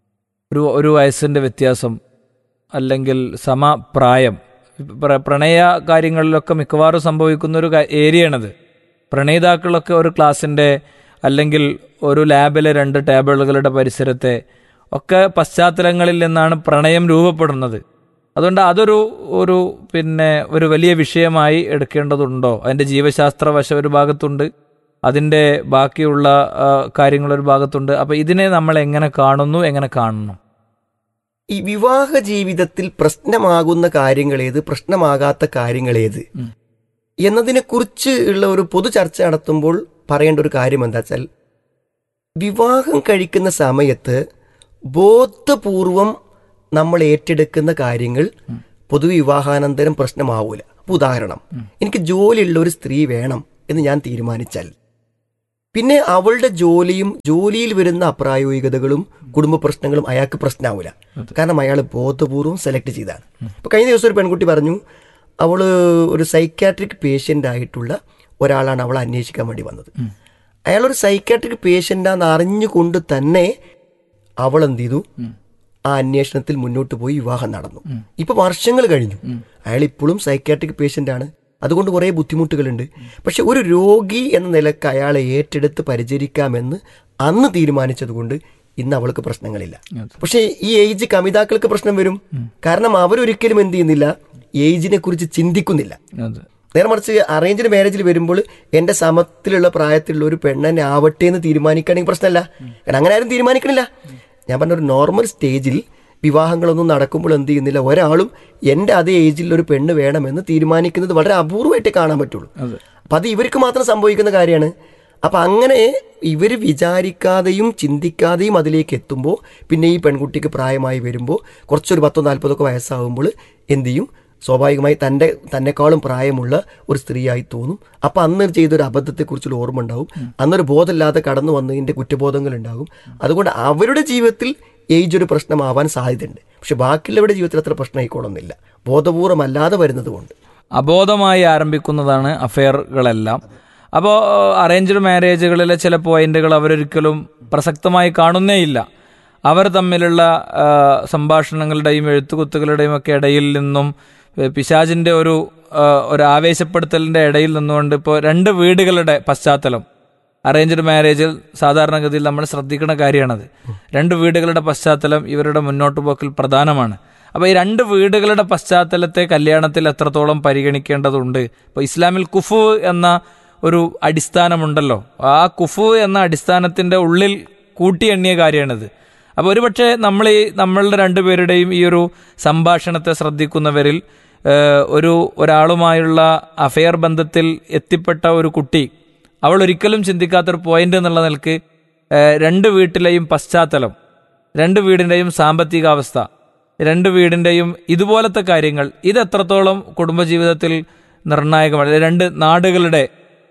ഒരു ഒരു വയസ്സിൻ്റെ വ്യത്യാസം അല്ലെങ്കിൽ സമപ്രായം പ്ര- പ്രണയ കാര്യങ്ങളിലൊക്കെ മിക്കവാറും സംഭവിക്കുന്ന ഒരു കാ- ഏരിയയാണത് പ്രണയിതാക്കളൊക്കെ ഒരു ക്ലാസ്സിൻ്റെ അല്ലെങ്കിൽ ഒരു ലാബിലെ രണ്ട് ടേബിളുകളുടെ പരിസരത്തെ ഒക്കെ പശ്ചാത്തലങ്ങളിൽ നിന്നാണ് പ്രണയം രൂപപ്പെടുന്നത് അതുകൊണ്ട് അതൊരു ഒരു പിന്നെ ഒരു വലിയ വിഷയമായി എടുക്കേണ്ടതുണ്ടോ അതിൻ്റെ ജീവശാസ്ത്ര വശം ഒരു ഭാഗത്തുണ്ട് അതിൻ്റെ ബാക്കിയുള്ള ആ, കാര്യങ്ങളൊരു ഭാഗത്തുണ്ട് അപ്പോൾ ഇതിനെ നമ്മൾ എങ്ങനെ കാണുന്നു എങ്ങനെ കാണണം ഈ വിവാഹ ജീവിതത്തിൽ പ്രശ്നമാകുന്ന കാര്യങ്ങളേത് പ്രശ്നമാകാത്ത കാര്യങ്ങളേത് എന്നതിനെക്കുറിച്ച് ഉള്ള ഒരു പൊതു ചർച്ച നടത്തുമ്പോൾ പറയേണ്ട ഒരു കാര്യം എന്താ വെച്ചാൽ വിവാഹം കഴിക്കുന്ന സമയത്ത് ബോധപൂർവം നമ്മൾ ഏറ്റെടുക്കുന്ന കാര്യങ്ങൾ പൊതുവെ വിവാഹാനന്തരം പ്രശ്നമാവൂല അപ്പൊ ഉദാഹരണം എനിക്ക് ജോലിയുള്ള ഒരു സ്ത്രീ വേണം എന്ന് ഞാൻ തീരുമാനിച്ചാൽ പിന്നെ അവളുടെ ജോലിയും ജോലിയിൽ വരുന്ന അപ്രായോഗികതകളും കുടുംബ പ്രശ്നങ്ങളും അയാൾക്ക് പ്രശ്നമാവില്ല കാരണം അയാൾ ബോധപൂർവം സെലക്ട് ചെയ്താണ് ഇപ്പൊ കഴിഞ്ഞ ദിവസം ഒരു പെൺകുട്ടി പറഞ്ഞു അവള് ഒരു സൈക്കാട്രിക് പേഷ്യൻ്റ് ആയിട്ടുള്ള ഒരാളാണ് അവളെ അന്വേഷിക്കാൻ വേണ്ടി വന്നത് അയാളൊരു സൈക്കാട്രിക് പേഷ്യൻ്റാന്ന് അറിഞ്ഞുകൊണ്ട് തന്നെ അവൾ എന്ത് ചെയ്തു ആ അന്വേഷണത്തിൽ മുന്നോട്ട് പോയി വിവാഹം നടന്നു ഇപ്പൊ വർഷങ്ങൾ കഴിഞ്ഞു അയാൾ ഇപ്പോഴും സൈക്കാട്രിക് പേഷ്യൻ്റ് ആണ് അതുകൊണ്ട് കുറേ ബുദ്ധിമുട്ടുകളുണ്ട് പക്ഷെ ഒരു രോഗി എന്ന നിലക്ക് അയാളെ ഏറ്റെടുത്ത് പരിചരിക്കാമെന്ന് അന്ന് തീരുമാനിച്ചതുകൊണ്ട് ഇന്ന് അവൾക്ക് പ്രശ്നങ്ങളില്ല പക്ഷേ ഈ ഏജ് കമിതാക്കൾക്ക് പ്രശ്നം വരും കാരണം അവരൊരിക്കലും എന്ത് ചെയ്യുന്നില്ല ഏജിനെ കുറിച്ച് ചിന്തിക്കുന്നില്ല അതെ നേരെ മറിച്ച് അറേഞ്ച്ഡ് മാരേജിൽ വരുമ്പോൾ എൻ്റെ സമത്തിലുള്ള പ്രായത്തിലുള്ള ഒരു പെണ്ണെന്നെ ആവട്ടെ എന്ന് തീരുമാനിക്കുകയാണെങ്കിൽ പ്രശ്നമല്ല കാരണം അങ്ങനെ ആരും തീരുമാനിക്കണില്ല ഞാൻ പറഞ്ഞ ഒരു നോർമൽ സ്റ്റേജിൽ വിവാഹങ്ങളൊന്നും നടക്കുമ്പോൾ എന്ത് ചെയ്യുന്നില്ല ഒരാളും എൻ്റെ അതേ ഏജിൽ ഒരു പെണ്ണ് വേണമെന്ന് തീരുമാനിക്കുന്നത് വളരെ അപൂർവമായിട്ടേ കാണാൻ പറ്റുള്ളൂ അപ്പം അത് ഇവർക്ക് മാത്രം സംഭവിക്കുന്ന കാര്യമാണ് അപ്പം അങ്ങനെ ഇവർ വിചാരിക്കാതെയും ചിന്തിക്കാതെയും അതിലേക്ക് എത്തുമ്പോൾ പിന്നെ ഈ പെൺകുട്ടിക്ക് പ്രായമായി വരുമ്പോൾ കുറച്ചൊരു പത്തോ നാൽപ്പതൊക്കെ വയസ്സാകുമ്പോൾ എന്ത് ചെയ്യും സ്വാഭാവികമായി തൻ്റെ തന്നെക്കാളും പ്രായമുള്ള ഒരു സ്ത്രീയായി തോന്നും അപ്പം അന്ന് ചെയ്തൊരു അബദ്ധത്തെക്കുറിച്ചുള്ള ഓർമ്മ ഉണ്ടാവും അന്നൊരു ബോധമില്ലാതെ കടന്നു വന്നതിൻ്റെ കുറ്റബോധങ്ങൾ ഉണ്ടാകും അതുകൊണ്ട് അവരുടെ ജീവിതത്തിൽ ഏജ് ഒരു പ്രശ്നമാവാൻ സാധ്യതയുണ്ട് പക്ഷെ ബാക്കിയുള്ളവരുടെ ജീവിതത്തിൽ അത്ര പ്രശ്നമായിക്കോളുന്നില്ല ബോധപൂർവമല്ലാതെ വരുന്നത് കൊണ്ട് അബോധമായി ആരംഭിക്കുന്നതാണ് അഫെയറുകളെല്ലാം അപ്പോൾ അറേഞ്ച്ഡ് മാരേജുകളിലെ ചില പോയിന്റുകൾ അവരൊരിക്കലും പ്രസക്തമായി കാണുന്നേയില്ല അവർ തമ്മിലുള്ള ആ, സംഭാഷണങ്ങളുടെയും എഴുത്തുകുത്തുകളുടെയും ഒക്കെ ഇടയിൽ നിന്നും ഏ, പിശാചിന്റെ ഒരു ആ, ഒരു ആവേശപ്പെടുത്തലിന്റെ ഇടയിൽ നിന്നുകൊണ്ട് ഇപ്പോൾ രണ്ട് വീടുകളുടെ പശ്ചാത്തലം അറേഞ്ച്ഡ് മാരേജിൽ സാധാരണഗതിയിൽ നമ്മൾ ശ്രദ്ധിക്കുന്ന കാര്യമാണത് രണ്ട് വീടുകളുടെ പശ്ചാത്തലം ഇവരുടെ മുന്നോട്ട് പോക്കിൽ പ്രധാനമാണ് അപ്പോൾ ഈ രണ്ട് വീടുകളുടെ പശ്ചാത്തലത്തെ കല്യാണത്തിൽ എത്രത്തോളം പരിഗണിക്കേണ്ടതുണ്ട് ഇപ്പോൾ ഇസ്ലാമിൽ കുഫു എന്ന ഒരു അടിസ്ഥാനമുണ്ടല്ലോ ആ കുഫു എന്ന അടിസ്ഥാനത്തിന്റെ ഉള്ളിൽ കൂട്ടിയെണ്ണിയ കാര്യമാണിത് അപ്പോൾ ഒരുപക്ഷെ നമ്മൾ ഈ നമ്മളുടെ രണ്ടുപേരുടെയും ഈ ഒരു സംഭാഷണത്തെ ശ്രദ്ധിക്കുന്നവരിൽ ഏഹ്, ഒരു ഒരാളുമായുള്ള അഫെയർ ബന്ധത്തിൽ എത്തിപ്പെട്ട ഒരു കുട്ടി അവൾ ഒരിക്കലും ചിന്തിക്കാത്തൊരു പോയിന്റ് എന്നുള്ള നിലക്ക് ഏഹ്, രണ്ട് വീട്ടിലെയും പശ്ചാത്തലം രണ്ട് വീടിൻ്റെയും സാമ്പത്തികാവസ്ഥ രണ്ട് വീടിൻ്റെയും ഇതുപോലത്തെ കാര്യങ്ങൾ ഇത് എത്രത്തോളം കുടുംബജീവിതത്തിൽ നിർണായകമാണ് രണ്ട് നാടുകളുടെ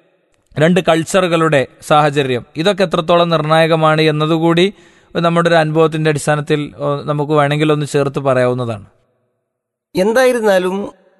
രണ്ട് കൾച്ചറുകളുടെ സാഹചര്യം ഇതൊക്കെ എത്രത്തോളം നിർണായകമാണ് എന്നതുകൂടി നമ്മുടെ ഒരു അനുഭവത്തിന്റെ അടിസ്ഥാനത്തിൽ ഓ, നമുക്ക് വേണമെങ്കിൽ ഒന്ന് ചേർത്ത് പറയാവുന്നതാണ് എന്തായിരുന്നാലും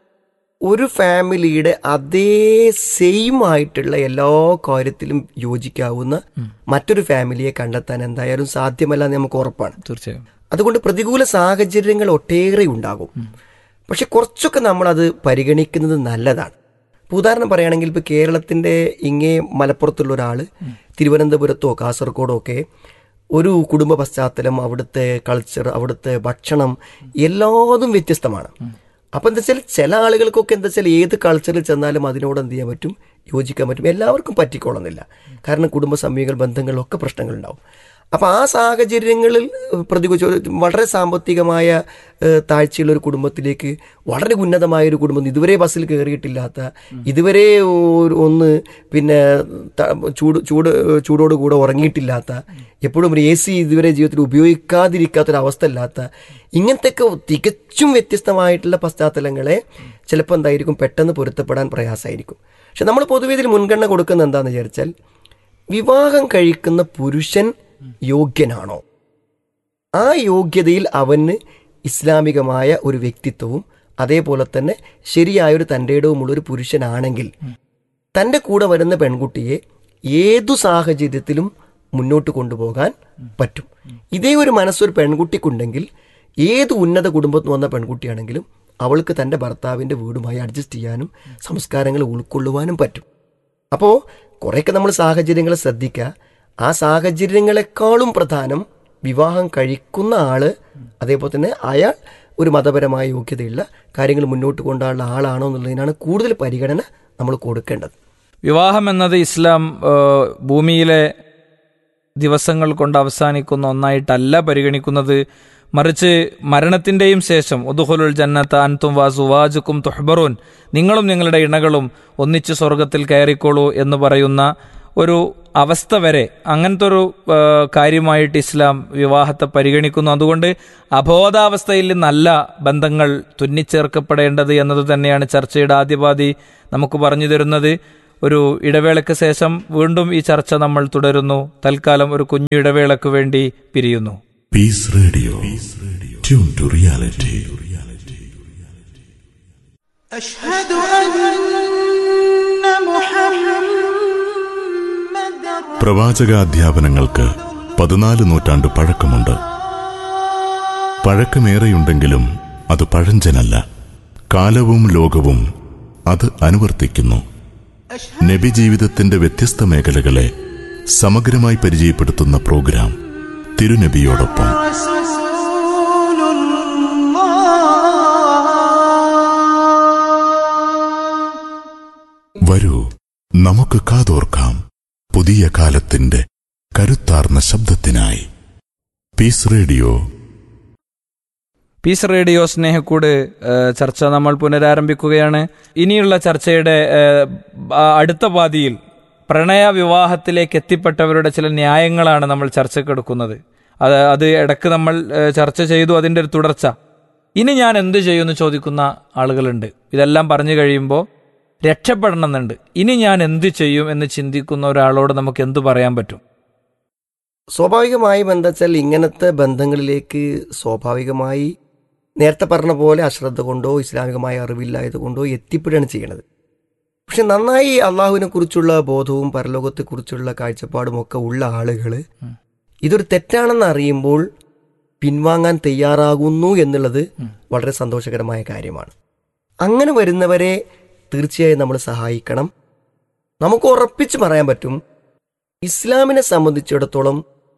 ഒരു ഫാമിലിയുടെ അതേ സെയിം ആയിട്ടുള്ള എല്ലാ കാര്യത്തിലും യോജിക്കാവുന്ന മറ്റൊരു ഫാമിലിയെ കണ്ടെത്താൻ എന്തായാലും സാധ്യമല്ല എന്ന് നമുക്ക് ഉറപ്പാണ് തീർച്ചയായും അതുകൊണ്ട് പ്രതികൂല സാഹചര്യങ്ങൾ ഒട്ടേറെ ഉണ്ടാകും പക്ഷെ കുറച്ചൊക്കെ നമ്മളത് പരിഗണിക്കുന്നത് നല്ലതാണ് ഇപ്പൊ ഉദാഹരണം പറയുകയാണെങ്കിൽ ഇപ്പോൾ കേരളത്തിൻ്റെ ഇങ്ങേ മലപ്പുറത്തുള്ള ഒരാൾ തിരുവനന്തപുരത്തോ കാസർഗോഡോ ഒക്കെ ഒരു കുടുംബ പശ്ചാത്തലം അവിടുത്തെ കൾച്ചർ അവിടുത്തെ ഭക്ഷണം എല്ലാതും വ്യത്യസ്തമാണ് അപ്പം എന്താ വെച്ചാൽ ചില ആളുകൾക്കൊക്കെ എന്താ വെച്ചാൽ ഏത് കൾച്ചറിൽ ചെന്നാലും അതിനോട് എന്ത് ചെയ്യാൻ പറ്റും യോജിക്കാൻ പറ്റും എല്ലാവർക്കും പറ്റിക്കോളുന്നില്ല കാരണം കുടുംബ സമീകൾ ബന്ധങ്ങളിലൊക്കെ പ്രശ്നങ്ങളുണ്ടാവും അപ്പം ആ സാഹചര്യങ്ങളിൽ പ്രതികൂല വളരെ സാമ്പത്തികമായ ഏഹ്, താഴ്ചയുള്ള ഒരു കുടുംബത്തിലേക്ക് വളരെ ഉന്നതമായ ഒരു കുടുംബം ഇതുവരെ ബസ്സിൽ കയറിയിട്ടില്ലാത്ത ഇതുവരെ ഒരു ഒന്ന് പിന്നെ ത- ചൂട് ചൂട് ചൂടോട് കൂടെ ഉറങ്ങിയിട്ടില്ലാത്ത എപ്പോഴും ഒരു എ സി ഇതുവരെ ജീവിതത്തിൽ ഉപയോഗിക്കാതിരിക്കാത്തൊരവസ്ഥ ഇല്ലാത്ത ഇങ്ങനത്തെയൊക്കെ തികച്ചും വ്യത്യസ്തമായിട്ടുള്ള പശ്ചാത്തലങ്ങളെ ചിലപ്പോൾ എന്തായിരിക്കും പെട്ടെന്ന് പൊരുത്തപ്പെടാൻ പ്രയാസമായിരിക്കും പക്ഷെ നമ്മൾ പൊതുവെ ഇതിൽ മുൻഗണന കൊടുക്കുന്ന എന്താണെന്ന് വിചാരിച്ചാൽ വിവാഹം കഴിക്കുന്ന പുരുഷൻ യോഗ്യനാണോ ആ യോഗ്യതയിൽ അവന് ഇസ്ലാമികമായ ഒരു വ്യക്തിത്വവും അതേപോലെ തന്നെ ശരിയായൊരു തൻ്റെ ഇടവുമുള്ള ഒരു പുരുഷനാണെങ്കിൽ തൻ്റെ കൂടെ വരുന്ന പെൺകുട്ടിയെ ഏതു സാഹചര്യത്തിലും മുന്നോട്ട് കൊണ്ടുപോകാൻ പറ്റും ഇതേ ഒരു മനസ്സൊരു പെൺകുട്ടിക്കുണ്ടെങ്കിൽ ഏത് ഉന്നത കുടുംബത്തിൽ വന്ന പെൺകുട്ടിയാണെങ്കിലും അവൾക്ക് തൻ്റെ ഭർത്താവിൻ്റെ വീടുമായി അഡ്ജസ്റ്റ് ചെയ്യാനും സംസ്കാരങ്ങൾ ഉൾക്കൊള്ളുവാനും പറ്റും അപ്പോൾ കുറേയൊക്കെ നമ്മൾ സാഹചര്യങ്ങൾ ശ്രദ്ധിക്കുക ആ സാഹചര്യങ്ങളെക്കാളും പ്രധാനം വിവാഹം കഴിക്കുന്ന ആള് അതേപോലെ തന്നെ അയാൾ ഒരു മതപരമായ യോഗ്യതയുള്ള കാര്യങ്ങൾ മുന്നോട്ട് കൊണ്ടുള്ള ആളാണോ എന്നുള്ളതിനാണ് കൂടുതൽ പരിഗണന നമ്മൾ കൊടുക്കേണ്ടത് വിവാഹം എന്നത് ഇസ്ലാം ആ, ഭൂമിയിലെ ദിവസങ്ങൾ കൊണ്ട് അവസാനിക്കുന്ന ഒന്നായിട്ടല്ല പരിഗണിക്കുന്നത് മറിച്ച് മരണത്തിന്റെയും ശേഷം ഉദുഹുലുൽ ജന്നത്ത അൻതും വാസുവാജുക്കും തുഹ്ബറൂൻ നിങ്ങളും നിങ്ങളുടെ ഇണകളും ഒന്നിച്ച് സ്വർഗത്തിൽ കയറിക്കോളൂ എന്ന് പറയുന്ന ഒരു അവസ്ഥ വരെ അങ്ങനത്തെ ഒരു ആ, കാര്യമായിട്ട് ഇസ്ലാം വിവാഹത്തെ പരിഗണിക്കുന്നു അതുകൊണ്ട് അബോധാവസ്ഥയിൽ നല്ല ബന്ധങ്ങൾ തുന്നിച്ചേർക്കപ്പെടേണ്ടത് എന്നത് തന്നെയാണ് ചർച്ചയുടെ ആദ്യപാതി നമുക്ക് പറഞ്ഞു തരുന്നത് ഒരു ഇടവേളയ്ക്ക് ശേഷം വീണ്ടും ഈ ചർച്ച നമ്മൾ തുടരുന്നു തൽക്കാലം ഒരു കുഞ്ഞു ഇടവേളയ്ക്ക് വേണ്ടി പിരിയുന്നു Peace Radio. Tune to reality. أشهد أن محمدا പ്രവാചകാധ്യാപനങ്ങൾക്ക് പതിനാല് നൂറ്റാണ്ട് പഴക്കമുണ്ട് പഴക്കമേറെയുണ്ടെങ്കിലും അത് പഴഞ്ചനല്ല കാലവും ലോകവും അത് അനുവർത്തിക്കുന്നു നബി ജീവിതത്തിന്റെ വ്യത്യസ്ത മേഖലകളെ സമഗ്രമായി പരിചയപ്പെടുത്തുന്ന പ്രോഗ്രാം തിരുനബിയോടൊപ്പം رسول الله വരൂ നമുക്ക് കാതോർക്കാം പുതിയ കാലത്തിന്റെ കരുത്താർന്ന ശബ്ദത്തിനായി പീസ് റേഡിയോ പീസ് റേഡിയോ സ്നേഹക്കൂട് ഏഹ്, ചർച്ച നമ്മൾ പുനരാരംഭിക്കുകയാണ് ഇനിയുള്ള ചർച്ചയുടെ ഏഹ്, ആ- അടുത്ത പാതിയിൽ പ്രണയ വിവാഹത്തിലേക്ക് എത്തിപ്പെട്ടവരുടെ ചില ന്യായങ്ങളാണ് നമ്മൾ ചർച്ചക്കെടുക്കുന്നത് അത് അത് ഇടക്ക് നമ്മൾ ഏഹ്, ചർച്ച ചെയ്തു അതിൻ്റെ ഒരു തുടർച്ച ഇനി ഞാൻ എന്ത് ചെയ്യുമെന്ന് ചോദിക്കുന്ന ആളുകളുണ്ട് ഇതെല്ലാം പറഞ്ഞു കഴിയുമ്പോൾ രക്ഷപ്പെടണമെന്നുണ്ട് ഇനി ഞാൻ എന്ത് ചെയ്യും എന്ന് ചിന്തിക്കുന്ന ഒരാളോട് നമുക്ക് എന്ത് പറയാൻ പറ്റും സ്വാഭാവികമായും എന്താ വെച്ചാൽ ഇങ്ങനത്തെ ബന്ധങ്ങളിലേക്ക് സ്വാഭാവികമായി നേരത്തെ പറഞ്ഞ പോലെ അശ്രദ്ധ കൊണ്ടോ ഇസ്ലാമികമായ അറിവില്ലായത് കൊണ്ടോ എത്തിപ്പെടുകയാണ് ചെയ്യണത് പക്ഷെ നന്നായി അള്ളാഹുവിനെ കുറിച്ചുള്ള ബോധവും പരലോകത്തെക്കുറിച്ചുള്ള കാഴ്ചപ്പാടും ഒക്കെ ഉള്ള ആളുകൾ ഇതൊരു തെറ്റാണെന്ന് അറിയുമ്പോൾ പിൻവാങ്ങാൻ തയ്യാറാകുന്നു എന്നുള്ളത് വളരെ സന്തോഷകരമായ കാര്യമാണ് അങ്ങനെ വരുന്നവരെ തീർച്ചയായും നമ്മൾ സഹായിക്കണം നമുക്ക് ഉറപ്പിച്ച് പറയാൻ പറ്റും ഇസ്ലാമിനെ സംബന്ധിച്ചിടത്തോളം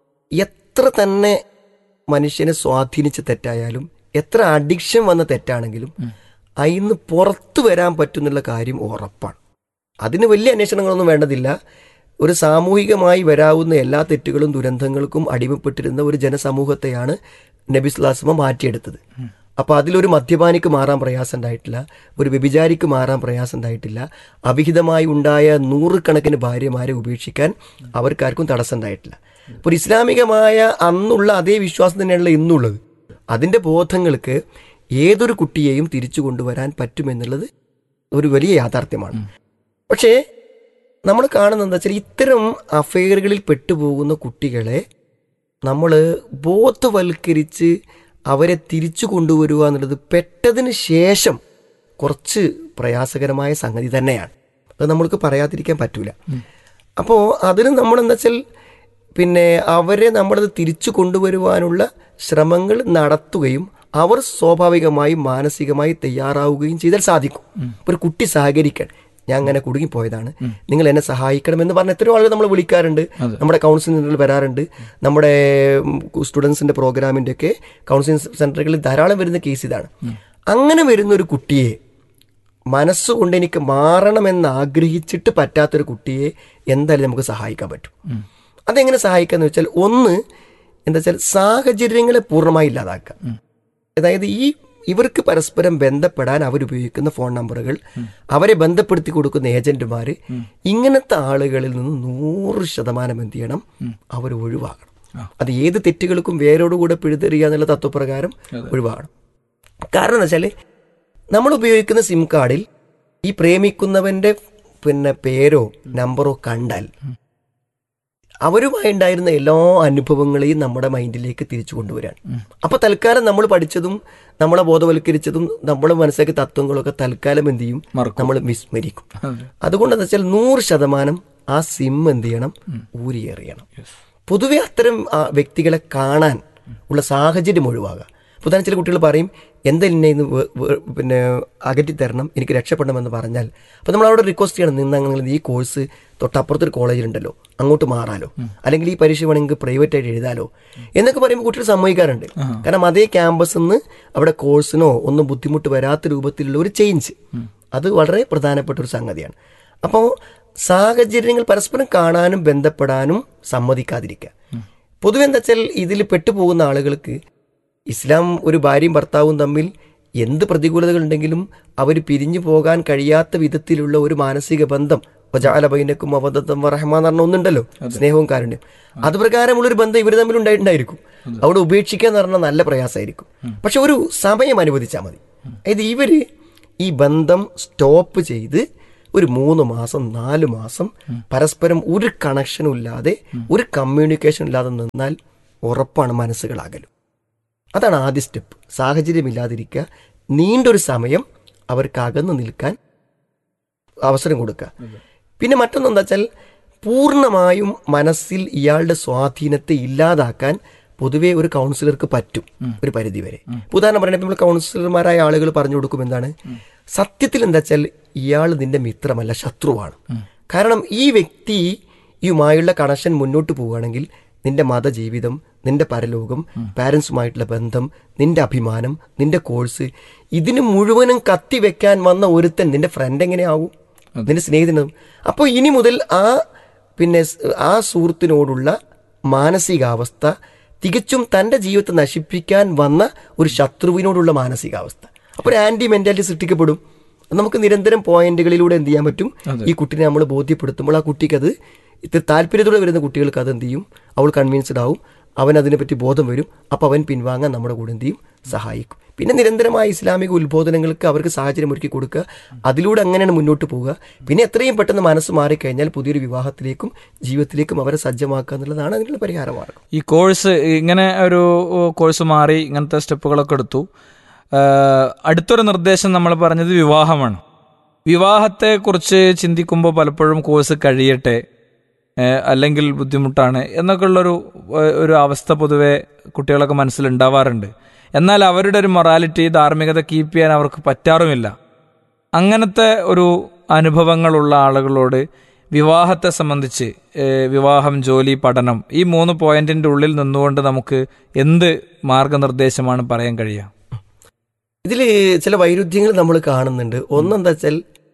എത്ര തന്നെ മനുഷ്യനെ സ്വാധീനിച്ച തെറ്റായാലും എത്ര അഡിക്ഷൻ വന്ന തെറ്റാണെങ്കിലും അതിന്ന് പുറത്തു വരാൻ പറ്റുന്നുള്ള കാര്യം ഉറപ്പാണ് അതിന് വലിയ അന്വേഷണങ്ങളൊന്നും വേണ്ടതില്ല ഒരു സാമൂഹികമായി വരാവുന്ന എല്ലാ തെറ്റുകളും ദുരന്തങ്ങൾക്കും അടിമപ്പെട്ടിരുന്ന ഒരു ജനസമൂഹത്തെയാണ് നബിസ്ലാസ്മ മാറ്റിയെടുത്തത് അപ്പോൾ അതിലൊരു മദ്യപാനിക്ക് മാറാൻ പ്രയാസം ഉണ്ടായിട്ടില്ല ഒരു വ്യഭിചാരിക്ക് മാറാൻ പ്രയാസം ഉണ്ടായിട്ടില്ല അവിഹിതമായി ഉണ്ടായ നൂറുകണക്കിന് ഭാര്യമാരെ ഉപേക്ഷിക്കാൻ അവർക്കാർക്കും തടസ്സം ഉണ്ടായിട്ടില്ല അപ്പോൾ ഇസ്ലാമികമായ അന്നുള്ള അതേ വിശ്വാസം തന്നെയാണല്ലോ ഇന്നുള്ളത് അതിൻ്റെ ബോധങ്ങൾക്ക് ഏതൊരു കുട്ടിയെയും തിരിച്ചു കൊണ്ടുവരാൻ പറ്റുമെന്നുള്ളത് ഒരു വലിയ യാഥാർത്ഥ്യമാണ് പക്ഷേ നമ്മൾ കാണുന്നത് എന്താ വെച്ചാൽ ഇത്തരം അഫെയറുകളിൽ പെട്ടുപോകുന്ന കുട്ടികളെ നമ്മൾ ബോധവൽക്കരിച്ച് അവരെ തിരിച്ചു കൊണ്ടുവരിക എന്നുള്ളത് പെട്ടതിന് ശേഷം കുറച്ച് പ്രയാസകരമായ സംഗതി തന്നെയാണ് അത് നമ്മൾക്ക് പറയാതിരിക്കാൻ പറ്റൂല അപ്പോൾ അതിന് നമ്മൾ എന്താ വെച്ചാൽ പിന്നെ അവരെ നമ്മളത് തിരിച്ചു കൊണ്ടുവരുവാനുള്ള ശ്രമങ്ങൾ നടത്തുകയും അവർ സ്വാഭാവികമായും മാനസികമായി തയ്യാറാവുകയും ചെയ്താൽ സാധിക്കും ഇപ്പോൾ ഒരു കുട്ടി സഹകരിക്കാൻ ഞാൻ അങ്ങനെ കുടുങ്ങിപ്പോയതാണ് നിങ്ങൾ എന്നെ സഹായിക്കണമെന്ന് പറഞ്ഞ എത്രയോ ആളുകൾ നമ്മൾ വിളിക്കാറുണ്ട് നമ്മുടെ കൗൺസിലിംഗ് സെന്ററിൽ വരാറുണ്ട് നമ്മുടെ സ്റ്റുഡൻസിന്റെ പ്രോഗ്രാമിന്റെ ഒക്കെ കൗൺസിലിംഗ് സെന്ററുകളിൽ ധാരാളം വരുന്ന കേസ് ഇതാണ് അങ്ങനെ വരുന്ന ഒരു കുട്ടിയെ മനസ്സുകൊണ്ട് എനിക്ക് മാറണമെന്ന് ആഗ്രഹിച്ചിട്ട് പറ്റാത്തൊരു കുട്ടിയെ എന്തായാലും നമുക്ക് സഹായിക്കാൻ പറ്റും അതെങ്ങനെ സഹായിക്കാന്ന് വെച്ചാൽ ഒന്ന് എന്താ വെച്ചാൽ സാഹചര്യങ്ങളെ പൂർണ്ണമായി ഇല്ലാതാക്കുക അതായത് ഈ ഇവർക്ക് പരസ്പരം ബന്ധപ്പെടാൻ അവരുപയോഗിക്കുന്ന ഫോൺ നമ്പറുകൾ അവരെ ബന്ധപ്പെടുത്തി കൊടുക്കുന്ന ഏജന്റുമാർ ഇങ്ങനത്തെ ആളുകളിൽ നിന്ന് നൂറ് ശതമാനം എന്ത് ചെയ്യണം അവർ ഒഴിവാകണം അത് ഏത് തെറ്റുകൾക്കും വേരോടുകൂടെ പിഴുതെറിയുക എന്നുള്ള തത്വപ്രകാരം ഒഴിവാകണം കാരണം എന്താ വെച്ചാൽ നമ്മൾ ഉപയോഗിക്കുന്ന സിം കാർഡിൽ ഈ പ്രേമിക്കുന്നവന്റെ പിന്നെ പേരോ നമ്പറോ കണ്ടാൽ അവരുമായി ഉണ്ടായിരുന്ന എല്ലാ അനുഭവങ്ങളെയും നമ്മുടെ മൈൻഡിലേക്ക് തിരിച്ചു കൊണ്ടുവരാൻ അപ്പൊ തൽക്കാലം നമ്മൾ പഠിച്ചതും നമ്മളെ ബോധവൽക്കരിച്ചതും നമ്മൾ മനസ്സിലാക്കിയ തത്വങ്ങളൊക്കെ തൽക്കാലം എന്ത് ചെയ്യും നമ്മൾ വിസ്മരിക്കും അതുകൊണ്ട് എന്താ വെച്ചാൽ നൂറ് ശതമാനം ആ സിം എന്ത് ചെയ്യണം ഊരിയെറിയണം പൊതുവെ അത്തരം ആ, വ്യക്തികളെ കാണാൻ ഉള്ള സാഹചര്യം ഒഴിവാകുക പുതാൻ ചില കുട്ടികൾ പറയും എന്തെന്നെ ഇന്ന് വേ- വേ- പിന്നെ അകറ്റി തരണം എനിക്ക് രക്ഷപ്പെടണമെന്ന് പറഞ്ഞാൽ അപ്പോൾ നമ്മൾ അവിടെ റിക്വസ്റ്റ് ചെയ്യണം നിന്ന് നിങ്ങൾ ഈ കോഴ്സ് തൊട്ടപ്പുറത്തൊരു കോളേജിലുണ്ടല്ലോ അങ്ങോട്ട് മാറാലോ അല്ലെങ്കിൽ ഈ പരീക്ഷ വേണമെങ്കിൽ പ്രൈവറ്റ് ആയിട്ട് എഴുതാലോ എന്നൊക്കെ പറയുമ്പോൾ കുട്ടികൾ സമ്മതിക്കാറുണ്ട് കാരണം അതേ ക്യാമ്പസിൽ നിന്ന് അവിടെ കോഴ്സിനോ ഒന്നും ബുദ്ധിമുട്ട് വരാത്ത രൂപത്തിലുള്ള ഒരു ചേഞ്ച് അത് വളരെ പ്രധാനപ്പെട്ട ഒരു സംഗതിയാണ് അപ്പോൾ സാഹചര്യങ്ങൾ പരസ്പരം കാണാനും ബന്ധപ്പെടാനും സമ്മതിക്കാതിരിക്കുക പൊതുവെ എന്താ വെച്ചാൽ ഇതിൽ പെട്ടുപോകുന്ന ആളുകൾക്ക് ഇസ്ലാം ഒരു ഭാര്യയും ഭർത്താവും തമ്മിൽ എന്ത് പ്രതികൂലതകൾ ഉണ്ടെങ്കിലും അവർ പിരിഞ്ഞു പോകാൻ കഴിയാത്ത വിധത്തിലുള്ള ഒരു മാനസിക ബന്ധം ബൈനക്കും അവദത്തം റഹ്മാൻ എന്ന് പറഞ്ഞ ഒന്നുണ്ടല്ലോ സ്നേഹവും കാരുണ്യം അത് പ്രകാരമുള്ളൊരു ബന്ധം ഇവർ തമ്മിൽ ഉണ്ടായിട്ടുണ്ടായിരിക്കും അവിടെ ഉപേക്ഷിക്കുക എന്ന് പറഞ്ഞാൽ നല്ല പ്രയാസമായിരിക്കും പക്ഷെ ഒരു സമയം അനുവദിച്ചാൽ മതി അതായത് ഇവര് ഈ ബന്ധം സ്റ്റോപ്പ് ചെയ്ത് ഒരു മൂന്ന് മാസം നാല് മാസം പരസ്പരം ഒരു കണക്ഷനും ഇല്ലാതെ ഒരു കമ്മ്യൂണിക്കേഷൻ ഇല്ലാതെ നിന്നാൽ ഉറപ്പാണ് മനസ്സുകളാകലും അതാണ് ആദ്യ സ്റ്റെപ്പ് സാഹചര്യമില്ലാതിരിക്കുക നീണ്ടൊരു സമയം അവർക്ക് അകന്നു നിൽക്കാൻ അവസരം കൊടുക്കുക പിന്നെ മറ്റൊന്നെന്താ വെച്ചാൽ പൂർണ്ണമായും മനസ്സിൽ ഇയാളുടെ സ്വാധീനത്തെ ഇല്ലാതാക്കാൻ പൊതുവെ ഒരു കൗൺസിലർക്ക് പറ്റും ഒരു പരിധി വരെ ഇപ്പൊ ഉദാഹരണം പറയുന്നത് നമ്മൾ കൗൺസിലർമാരായ ആളുകൾ പറഞ്ഞു കൊടുക്കും എന്താണ് സത്യത്തിൽ എന്താ വെച്ചാൽ ഇയാൾ നിന്റെ മിത്രമല്ല ശത്രുവാണ് കാരണം ഈ വ്യക്തിയുമായുള്ള കണക്ഷൻ മുന്നോട്ട് പോവുകയാണെങ്കിൽ നിന്റെ മതജീവിതം നിന്റെ പരലോകം പാരൻസുമായിട്ടുള്ള ബന്ധം നിന്റെ അഭിമാനം നിന്റെ കോഴ്സ് ഇതിന് മുഴുവനും കത്തിവെക്കാൻ വന്ന ഒരുത്തൻ നിന്റെ ഫ്രണ്ട് എങ്ങനെയാവും നിന്റെ സ്നേഹിതനും അപ്പോൾ ഇനി മുതൽ ആ പിന്നെ സ് ആ സുഹൃത്തിനോടുള്ള മാനസികാവസ്ഥ തികച്ചും തൻ്റെ ജീവിതത്തെ നശിപ്പിക്കാൻ വന്ന ഒരു ശത്രുവിനോടുള്ള മാനസികാവസ്ഥ അപ്പോൾ ഒരു ആൻറ്റി മെൻറ്റാലിറ്റി സൃഷ്ടിക്കപ്പെടും അത് നമുക്ക് നിരന്തരം പോയിന്റുകളിലൂടെ എന്ത് ചെയ്യാൻ പറ്റും ഈ കുട്ടിനെ നമ്മൾ ബോധ്യപ്പെടുത്തുമ്പോൾ ആ കുട്ടിക്ക് അത് ഇത്ര താല്പര്യത്തോടെ വരുന്ന കുട്ടികൾക്ക് അത് എന്ത് ചെയ്യും അവൾ കൺവിൻസ്ഡ് ആവും അവൻ അതിനെപ്പറ്റി ബോധം വരും അപ്പോൾ അവൻ പിൻവാങ്ങാൻ നമ്മുടെ കൂടെ എന്ത് ചെയ്യും സഹായിക്കും പിന്നെ നിരന്തരമായ ഇസ്ലാമിക ഉത്ബോധനങ്ങൾക്ക് അവർക്ക് സാഹചര്യം ഒരുക്കി കൊടുക്കുക അതിലൂടെ അങ്ങനെയാണ് മുന്നോട്ട് പോവുക പിന്നെ എത്രയും പെട്ടെന്ന് മനസ്സ് മാറിക്കഴിഞ്ഞാൽ പുതിയൊരു വിവാഹത്തിലേക്കും ജീവിതത്തിലേക്കും അവരെ സജ്ജമാക്കുക എന്നുള്ളതാണ് അതിനുള്ള പരിഹാരമാർഗം ഈ കോഴ്സ് ഇങ്ങനെ ഒരു കോഴ്സ് മാറി ഇങ്ങനത്തെ സ്റ്റെപ്പുകളൊക്കെ എടുത്തു ആഹ് അടുത്തൊരു നിർദ്ദേശം നമ്മൾ പറഞ്ഞത് വിവാഹമാണ് വിവാഹത്തെക്കുറിച്ച് ചിന്തിക്കുമ്പോൾ പലപ്പോഴും കോഴ്സ് കഴിയട്ടെ ഏഹ് അല്ലെങ്കിൽ ബുദ്ധിമുട്ടാണ് എന്നൊക്കെ ഉള്ളൊരു ഏഹ് ഒരു അവസ്ഥ പൊതുവെ കുട്ടികളൊക്കെ മനസ്സിലുണ്ടാവാറുണ്ട് എന്നാൽ അവരുടെ ഒരു മൊറാലിറ്റി ധാർമ്മികത കീപ്പ് ചെയ്യാൻ അവർക്ക് പറ്റാറുമില്ല അങ്ങനത്തെ ഒരു അനുഭവങ്ങളുള്ള ആളുകളോട് വിവാഹത്തെ സംബന്ധിച്ച് ഏഹ് വിവാഹം ജോലി പഠനം ഈ മൂന്ന് പോയിന്റിന്റെ ഉള്ളിൽ നിന്നുകൊണ്ട് നമുക്ക് എന്ത് മാർഗനിർദ്ദേശമാണ് പറയാൻ കഴിയുക ഇതിൽ ചില വൈരുദ്ധ്യങ്ങൾ നമ്മൾ കാണുന്നുണ്ട് ഒന്നെന്താ വെച്ചാൽ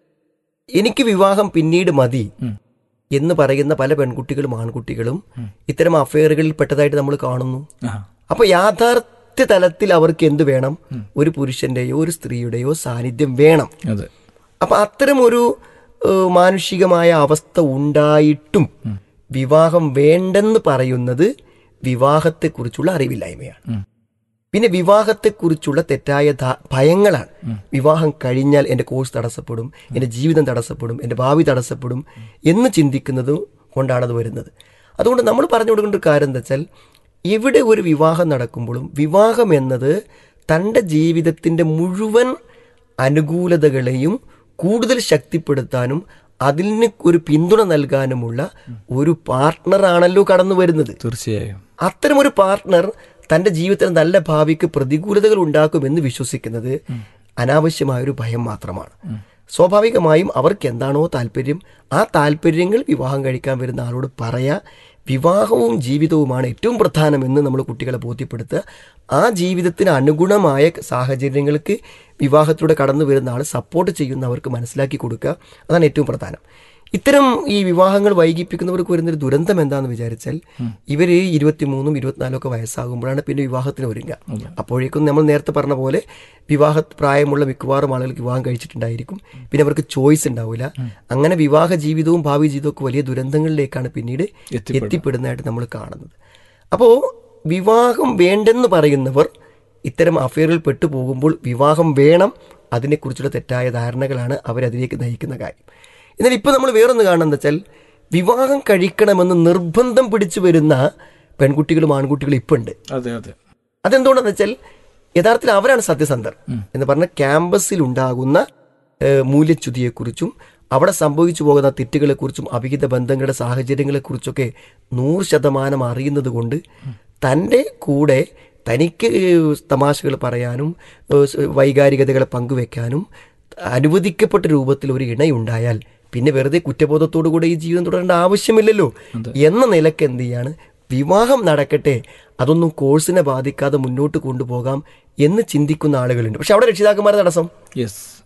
എനിക്ക് വിവാഹം പിന്നീട് മതി എന്ന് പറയുന്ന പല പെൺകുട്ടികളും ആൺകുട്ടികളും ഇത്തരം അഫയറുകളിൽ പെട്ടതായിട്ട് നമ്മൾ കാണുന്നു അപ്പൊ യാഥാർത്ഥ്യ തലത്തിൽ അവർക്ക് എന്ത് വേണം ഒരു പുരുഷന്റെയോ ഒരു സ്ത്രീയുടെയോ സാന്നിധ്യം വേണം അതെ അപ്പൊ അത്തരം ഒരു ഏഹ്, മാനുഷികമായ അവസ്ഥ ഉണ്ടായിട്ടും വിവാഹം വേണ്ടെന്ന് പറയുന്നത് വിവാഹത്തെക്കുറിച്ചുള്ള അറിവില്ലായ്മയാണ് പിന്നെ വിവാഹത്തെക്കുറിച്ചുള്ള തെറ്റായ ധാ- ഭയങ്ങളാണ് വിവാഹം കഴിഞ്ഞാൽ എൻ്റെ കോഴ്സ് തടസ്സപ്പെടും എൻ്റെ ജീവിതം തടസ്സപ്പെടും എൻ്റെ ഭാവി തടസ്സപ്പെടും എന്ന് ചിന്തിക്കുന്നത് കൊണ്ടാണ് അത് വരുന്നത് അതുകൊണ്ട് നമ്മൾ പറഞ്ഞു കൊടുക്കേണ്ട ഒരു കാര്യം എന്താ വെച്ചാൽ എവിടെ ഒരു വിവാഹം നടക്കുമ്പോഴും വിവാഹം എന്നത് തൻ്റെ ജീവിതത്തിൻ്റെ മുഴുവൻ അനുകൂലതകളെയും കൂടുതൽ ശക്തിപ്പെടുത്താനും അതിന് ഒരു പിന്തുണ നൽകാനുമുള്ള ഒരു പാർട്ട്ണറാണല്ലോ കടന്നു വരുന്നത് തീർച്ചയായും അത്തരമൊരു പാർട്ട്ണർ തന്റെ ജീവിതത്തിൽ നല്ല ഭാവിക്ക് പ്രതികൂലതകൾ ഉണ്ടാക്കുമെന്ന് വിശ്വസിക്കുന്നത് അനാവശ്യമായൊരു ഭയം മാത്രമാണ് സ്വാഭാവികമായും അവർക്ക് എന്താണോ താല്പര്യം ആ താല്പര്യങ്ങൾ വിവാഹം കഴിക്കാൻ വരുന്ന ആളോട് പറയാ വിവാഹവും ജീവിതവുമാണ് ഏറ്റവും പ്രധാനമെന്ന് നമ്മൾ കുട്ടികളെ ബോധ്യപ്പെടുത്തുക ആ ജീവിതത്തിന് അനുഗുണമായ സാഹചര്യങ്ങൾക്ക് വിവാഹത്തിലൂടെ കടന്നു വരുന്ന ആൾ സപ്പോർട്ട് ചെയ്യുന്നവർക്ക് മനസ്സിലാക്കി കൊടുക്കുക അതാണ് ഏറ്റവും പ്രധാനം ഇത്തരം ഈ വിവാഹങ്ങൾ വൈകിപ്പിക്കുന്നവർക്ക് വരുന്നൊരു ദുരന്തം എന്താണെന്ന് വിചാരിച്ചാൽ ഇവർ ഇരുപത്തിമൂന്നും ഇരുപത്തിനാലും ഒക്കെ വയസ്സാകുമ്പോഴാണ് പിന്നെ വിവാഹത്തിന് ഒരുങ്ങുക അപ്പോഴേക്കും നമ്മൾ നേരത്തെ പറഞ്ഞ പോലെ വിവാഹ പ്രായമുള്ള മിക്കവാറും ആളുകൾക്ക് വിവാഹം കഴിച്ചിട്ടുണ്ടായിരിക്കും പിന്നെ അവർക്ക് ചോയ്സ് ഉണ്ടാവില്ല അങ്ങനെ വിവാഹ ജീവിതവും ഭാവി ജീവിതവും ഒക്കെ വലിയ ദുരന്തങ്ങളിലേക്കാണ് പിന്നീട് എത്തിപ്പെടുന്നതായിട്ട് നമ്മൾ കാണുന്നത് അപ്പോൾ വിവാഹം വേണ്ടെന്ന് പറയുന്നവർ ഇത്തരം അഫെയറിൽ പെട്ടു പോകുമ്പോൾ വിവാഹം വേണം അതിനെക്കുറിച്ചുള്ള തെറ്റായ ധാരണകളാണ് അവരതിലേക്ക് നയിക്കുന്ന കാര്യം എന്നാൽ ഇപ്പോൾ നമ്മൾ വേറൊന്ന് കാണുന്നത് വെച്ചാൽ വിവാഹം കഴിക്കണമെന്ന് നിർബന്ധം പിടിച്ചു വരുന്ന പെൺകുട്ടികളും ആൺകുട്ടികളും ഇപ്പം ഉണ്ട് അതെ അതെ അതെന്തുകൊണ്ടാന്ന് വെച്ചാൽ യഥാർത്ഥത്തിൽ അവരാണ് സത്യസന്ധർ എന്ന് പറഞ്ഞ ക്യാമ്പസിൽ ഉണ്ടാകുന്ന ഏഹ്, മൂല്യച്യുതിയെക്കുറിച്ചും അവിടെ സംഭവിച്ചു പോകുന്ന തെറ്റുകളെക്കുറിച്ചും അവിഹിത ബന്ധങ്ങളുടെ സാഹചര്യങ്ങളെക്കുറിച്ചൊക്കെ നൂറ് ശതമാനം അറിയുന്നത് കൊണ്ട് തൻ്റെ കൂടെ തനിക്ക് തമാശകൾ പറയാനും ഏഹ്, സ് വൈകാരികതകളെ പങ്കുവെക്കാനും അനുവദിക്കപ്പെട്ട രൂപത്തിൽ ഒരു ഇണയുണ്ടായാൽ പിന്നെ വെറുതെ കുറ്റബോധത്തോടു കൂടെ ഈ ജീവിതം തുടരേണ്ട ആവശ്യമില്ലല്ലോ എന്ന നിലക്ക് എന്ത് ചെയ്യാണ് വിവാഹം നടക്കട്ടെ അതൊന്നും കോഴ്സിനെ ബാധിക്കാതെ മുന്നോട്ട് കൊണ്ടുപോകാം എന്ന് ചിന്തിക്കുന്ന ആളുകളുണ്ട് പക്ഷെ അവിടെ രക്ഷിതാക്കന്മാരുടെ തടസ്സം യെസ്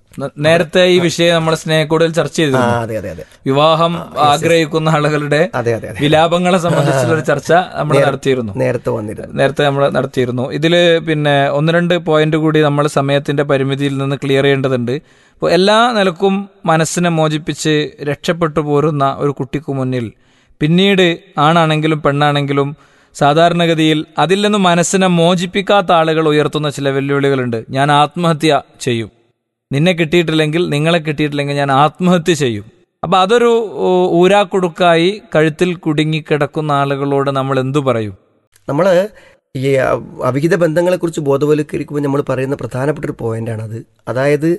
ന- നേരത്തെ ഈ വിഷയം നമ്മൾ സ്നേഹക്കൂടൽ ചർച്ച ആ ചെയ്തിരുന്നു അതെ അതെ അതെ വിവാഹം ആഗ്രഹിക്കുന്ന ആളുകളുടെ അതെ അതെ അതെ വിലാപങ്ങളെ സംബന്ധിച്ചുള്ള ഒരു ചർച്ച നമ്മൾ നടത്തിയിരുന്നു നേരത്തെ വന്നിരുന്നു നേരത്തെ നമ്മൾ നടത്തിയിരുന്നു ഇതിൽ പിന്നെ ഒന്ന് രണ്ട് പോയിന്റ് കൂടി നമ്മൾ സമയത്തിന്റെ പരിമിതിയിൽ നിന്ന് ക്ലിയർ ചെയ്യേണ്ടതുണ്ട് അപ്പോൾ എല്ലാ നിലക്കും മനസ്സിനെ മോചിപ്പിച്ച് രക്ഷപ്പെട്ടു പോരുന്ന ഒരു കുട്ടിക്ക് മുന്നിൽ പിന്നീട് ആണാണെങ്കിലും പെണ്ണാണെങ്കിലും സാധാരണഗതിയിൽ അതിൽ നിന്ന് മനസ്സിനെ മോചിപ്പിക്കാത്ത ആളുകൾ ഉയർത്തുന്ന ചില വെല്ലുവിളികളുണ്ട് ഞാൻ ആത്മഹത്യ ചെയ്യും നിന്നെ കിട്ടിയിട്ടില്ലെങ്കിൽ നിങ്ങളെ കിട്ടിയിട്ടില്ലെങ്കിൽ ഞാൻ ആത്മഹത്യ ചെയ്യും അപ്പൊ അതൊരു ഓ, ഊരാക്കുടുക്കായി കഴുത്തിൽ കുടുങ്ങിക്കിടക്കുന്ന ആളുകളോട് നമ്മൾ എന്തു പറയും നമ്മൾ ഈ അ- അവിഹിത ബന്ധങ്ങളെക്കുറിച്ച് ബോധവൽക്കരിക്കുമ്പോൾ നമ്മൾ പറയുന്ന പ്രധാനപ്പെട്ട ഒരു പോയിന്റാണത് അതായത്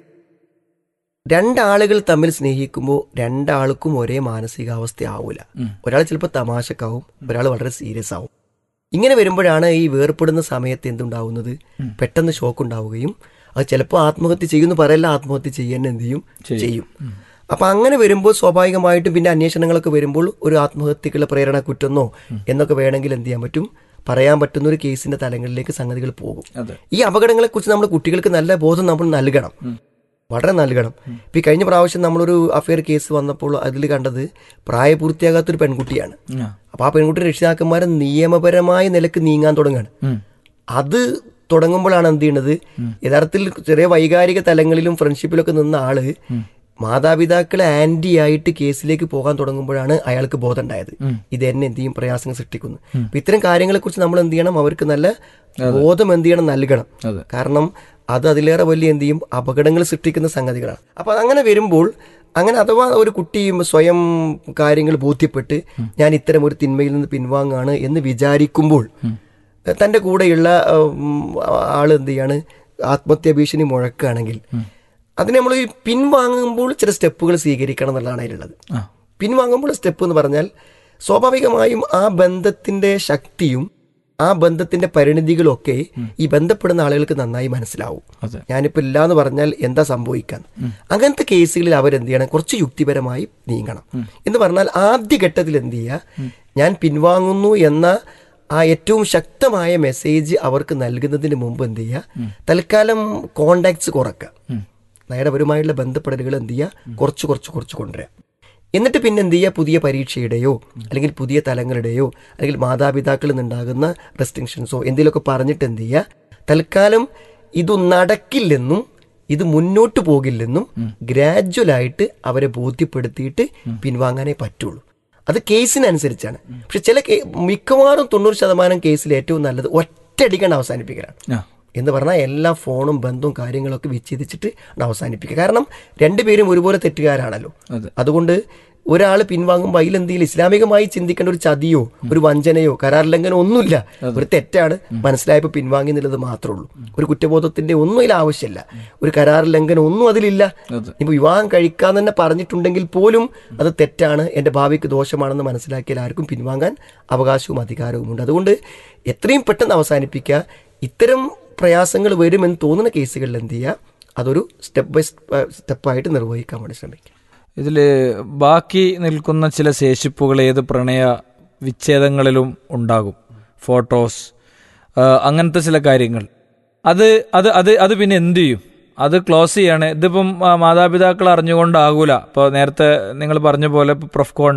രണ്ടാളുകൾ തമ്മിൽ സ്നേഹിക്കുമ്പോൾ രണ്ടാൾക്കും ഒരേ മാനസികാവസ്ഥ ആവൂല ഒരാൾ ചിലപ്പോൾ തമാശക്കാവും ഒരാൾ വളരെ സീരിയസ് ആവും ഇങ്ങനെ വരുമ്പോഴാണ് ഈ വേർപ്പെടുന്ന സമയത്ത് എന്തുണ്ടാവുന്നത് പെട്ടെന്ന് ഷോക്ക് ഉണ്ടാവുകയും അത് ചിലപ്പോൾ ആത്മഹത്യ ചെയ്യുമെന്ന് പറയല്ല ആത്മഹത്യ ചെയ്യാൻ എന്ത് ചെയ്യും ചെയ്യും അപ്പൊ അങ്ങനെ വരുമ്പോൾ സ്വാഭാവികമായിട്ടും പിന്നെ അന്വേഷണങ്ങളൊക്കെ വരുമ്പോൾ ഒരു ആത്മഹത്യക്കുള്ള പ്രേരണ കുറ്റെന്നോ എന്നൊക്കെ വേണമെങ്കിൽ എന്ത് ചെയ്യാൻ പറ്റും പറയാൻ പറ്റുന്ന ഒരു കേസിന്റെ തലങ്ങളിലേക്ക് സംഗതികൾ പോകും ഈ അപകടങ്ങളെ കുറിച്ച് നമ്മൾ കുട്ടികൾക്ക് നല്ല ബോധം നമ്മൾ നൽകണം വളരെ നൽകണം ഇപ്പൊ ഈ കഴിഞ്ഞ പ്രാവശ്യം നമ്മളൊരു അഫയർ കേസ് വന്നപ്പോൾ അതിൽ കണ്ടത് പ്രായപൂർത്തിയാകാത്തൊരു പെൺകുട്ടിയാണ് അപ്പൊ ആ പെൺകുട്ടി രക്ഷിതാക്കന്മാരെ നിയമപരമായ നിലക്ക് നീങ്ങാൻ തുടങ്ങുകയാണ് അത് തുടങ്ങുമ്പോഴാണ് എന്ത് ചെയ്യുന്നത് യഥാർത്ഥത്തിൽ ചെറിയ വൈകാരിക തലങ്ങളിലും ഫ്രണ്ട്ഷിപ്പിലൊക്കെ നിന്ന ആള് മാതാപിതാക്കളെ ആന്റി ആയിട്ട് കേസിലേക്ക് പോകാൻ തുടങ്ങുമ്പോഴാണ് അയാൾക്ക് ബോധം ഉണ്ടായത് ഇത് എന്നെ എന്ത് ചെയ്യും പ്രയാസങ്ങൾ സൃഷ്ടിക്കുന്നു അപ്പൊ ഇത്തരം കാര്യങ്ങളെ കുറിച്ച് നമ്മൾ എന്ത് ചെയ്യണം അവർക്ക് നല്ല ബോധം എന്ത് ചെയ്യണം നൽകണം കാരണം അത് അതിലേറെ വലിയ എന്ത് ചെയ്യും അപകടങ്ങൾ സൃഷ്ടിക്കുന്ന സംഗതികളാണ് അപ്പൊ അങ്ങനെ വരുമ്പോൾ അങ്ങനെ അഥവാ ഒരു കുട്ടിയും സ്വയം കാര്യങ്ങൾ ബോധ്യപ്പെട്ട് ഞാൻ ഇത്തരം ഒരു തിന്മയിൽ നിന്ന് പിൻവാങ്ങാണ് എന്ന് വിചാരിക്കുമ്പോൾ തൻ്റെ കൂടെയുള്ള ഉം, ആള് എന്ത് ചെയ്യാണ് ആത്മഹത്യാ ഭീഷണി മുഴക്കുകയാണെങ്കിൽ അതിന് നമ്മൾ ഈ പിൻവാങ്ങുമ്പോൾ ചില സ്റ്റെപ്പുകൾ സ്വീകരിക്കണം എന്നുള്ളതാണ് അതിലുള്ളത് പിൻവാങ്ങുമ്പോൾ സ്റ്റെപ്പ് എന്ന് പറഞ്ഞാൽ സ്വാഭാവികമായും ആ ബന്ധത്തിന്റെ ശക്തിയും ആ ബന്ധത്തിന്റെ പരിണിതികളൊക്കെ ഈ ബന്ധപ്പെടുന്ന ആളുകൾക്ക് നന്നായി മനസ്സിലാവും ഞാനിപ്പോ ഇല്ല എന്ന് പറഞ്ഞാൽ എന്താ സംഭവിക്കാൻ അങ്ങനത്തെ കേസുകളിൽ അവരെന്ത് ചെയ്യണം കുറച്ച് യുക്തിപരമായി നീങ്ങണം എന്ന് പറഞ്ഞാൽ ആദ്യഘട്ടത്തിൽ എന്ത് ചെയ്യുക ഞാൻ പിൻവാങ്ങുന്നു എന്ന ആ ഏറ്റവും ശക്തമായ മെസ്സേജ് അവർക്ക് നൽകുന്നതിന് മുമ്പ് എന്ത് ചെയ്യുക തൽക്കാലം കോണ്ടാക്ട്സ് കുറക്കുക നയപരമായുള്ള ബന്ധപ്പെടലുകൾ എന്ത് ചെയ്യുക കുറച്ച് കുറച്ച് കുറച്ച് കൊണ്ടുവരിക എന്നിട്ട് പിന്നെ എന്ത് ചെയ്യുക പുതിയ പരീക്ഷയുടെയോ അല്ലെങ്കിൽ പുതിയ തലങ്ങളുടെയോ അല്ലെങ്കിൽ മാതാപിതാക്കളിൽ നിന്നുണ്ടാകുന്ന റെസ്ട്രിക്ഷൻസോ എന്തെങ്കിലുമൊക്കെ പറഞ്ഞിട്ട് എന്ത് ചെയ്യുക തൽക്കാലം ഇത് നടക്കില്ലെന്നും ഇത് മുന്നോട്ട് പോകില്ലെന്നും ഗ്രാജുവലായിട്ട് അവരെ ബോധ്യപ്പെടുത്തിയിട്ട് പിൻവാങ്ങാനേ പറ്റുള്ളൂ അത് കേസിനനുസരിച്ചാണ് പക്ഷെ ചില കേ- മിക്കവാറും തൊണ്ണൂറ് ശതമാനം കേസിൽ ഏറ്റവും നല്ലത് ഒറ്റയടിക്കാണ്ട് അവസാനിപ്പിക്കലാണ് എന്ന് പറഞ്ഞാൽ എല്ലാ ഫോണും ബന്ധവും കാര്യങ്ങളൊക്കെ വിച്ഛേദിച്ചിട്ട് അവസാനിപ്പിക്കുക കാരണം രണ്ടുപേരും ഒരുപോലെ തെറ്റുകാരാണല്ലോ അതുകൊണ്ട് ഒരാൾ പിൻവാങ്ങുമ്പോൾ അതിലെന്തെങ്കിലും ഇസ്ലാമികമായി ചിന്തിക്കേണ്ട ഒരു ചതിയോ ഒരു വഞ്ചനയോ കരാർ ലംഘനോ ഒന്നുമില്ല ഒരു തെറ്റാണ് മനസ്സിലായപ്പോൾ പിൻവാങ്ങി എന്നുള്ളത് മാത്രമേ ഉള്ളൂ ഒരു കുറ്റബോധത്തിന്റെ ഒന്നും അതിൽ ആവശ്യമില്ല ഒരു കരാർ ലംഘനം ഒന്നും അതിലില്ല ഇപ്പൊ വിവാഹം കഴിക്കാൻ തന്നെ പറഞ്ഞിട്ടുണ്ടെങ്കിൽ പോലും അത് തെറ്റാണ് എന്റെ ഭാവിക്ക് ദോഷമാണെന്ന് മനസ്സിലാക്കിയാൽ ആർക്കും പിൻവാങ്ങാൻ അവകാശവും അധികാരവും ഉണ്ട് അതുകൊണ്ട് എത്രയും പെട്ടെന്ന് അവസാനിപ്പിക്കുക ഇത്തരം പ്രയാസങ്ങൾ വരുമെന്ന് തോന്നുന്ന കേസുകളിൽ എന്ത് ചെയ്യുക അതൊരു സ്റ്റെപ്പ് ബൈ സ്റ്റെപ്പായിട്ട് നിർവഹിക്കാൻ വേണ്ടി ശ്രമിക്കുക ഇതിൽ ബാക്കി നിൽക്കുന്ന ചില ശേഷിപ്പുകൾ ഏത് പ്രണയ വിച്ഛേദങ്ങളിലും ഉണ്ടാകും ഫോട്ടോസ് ആ, അങ്ങനത്തെ ചില കാര്യങ്ങൾ അത് അത് അത് അത് പിന്നെ എന്ത് ചെയ്യും അത് ക്ലോസ് ചെയ്യാണ് ഇതിപ്പം ആ, മാതാപിതാക്കൾ അറിഞ്ഞുകൊണ്ടാകൂല ഇപ്പോൾ നേരത്തെ നിങ്ങൾ പറഞ്ഞ പോലെ ഇപ്പോൾ പ്രൊഫ്കോൺ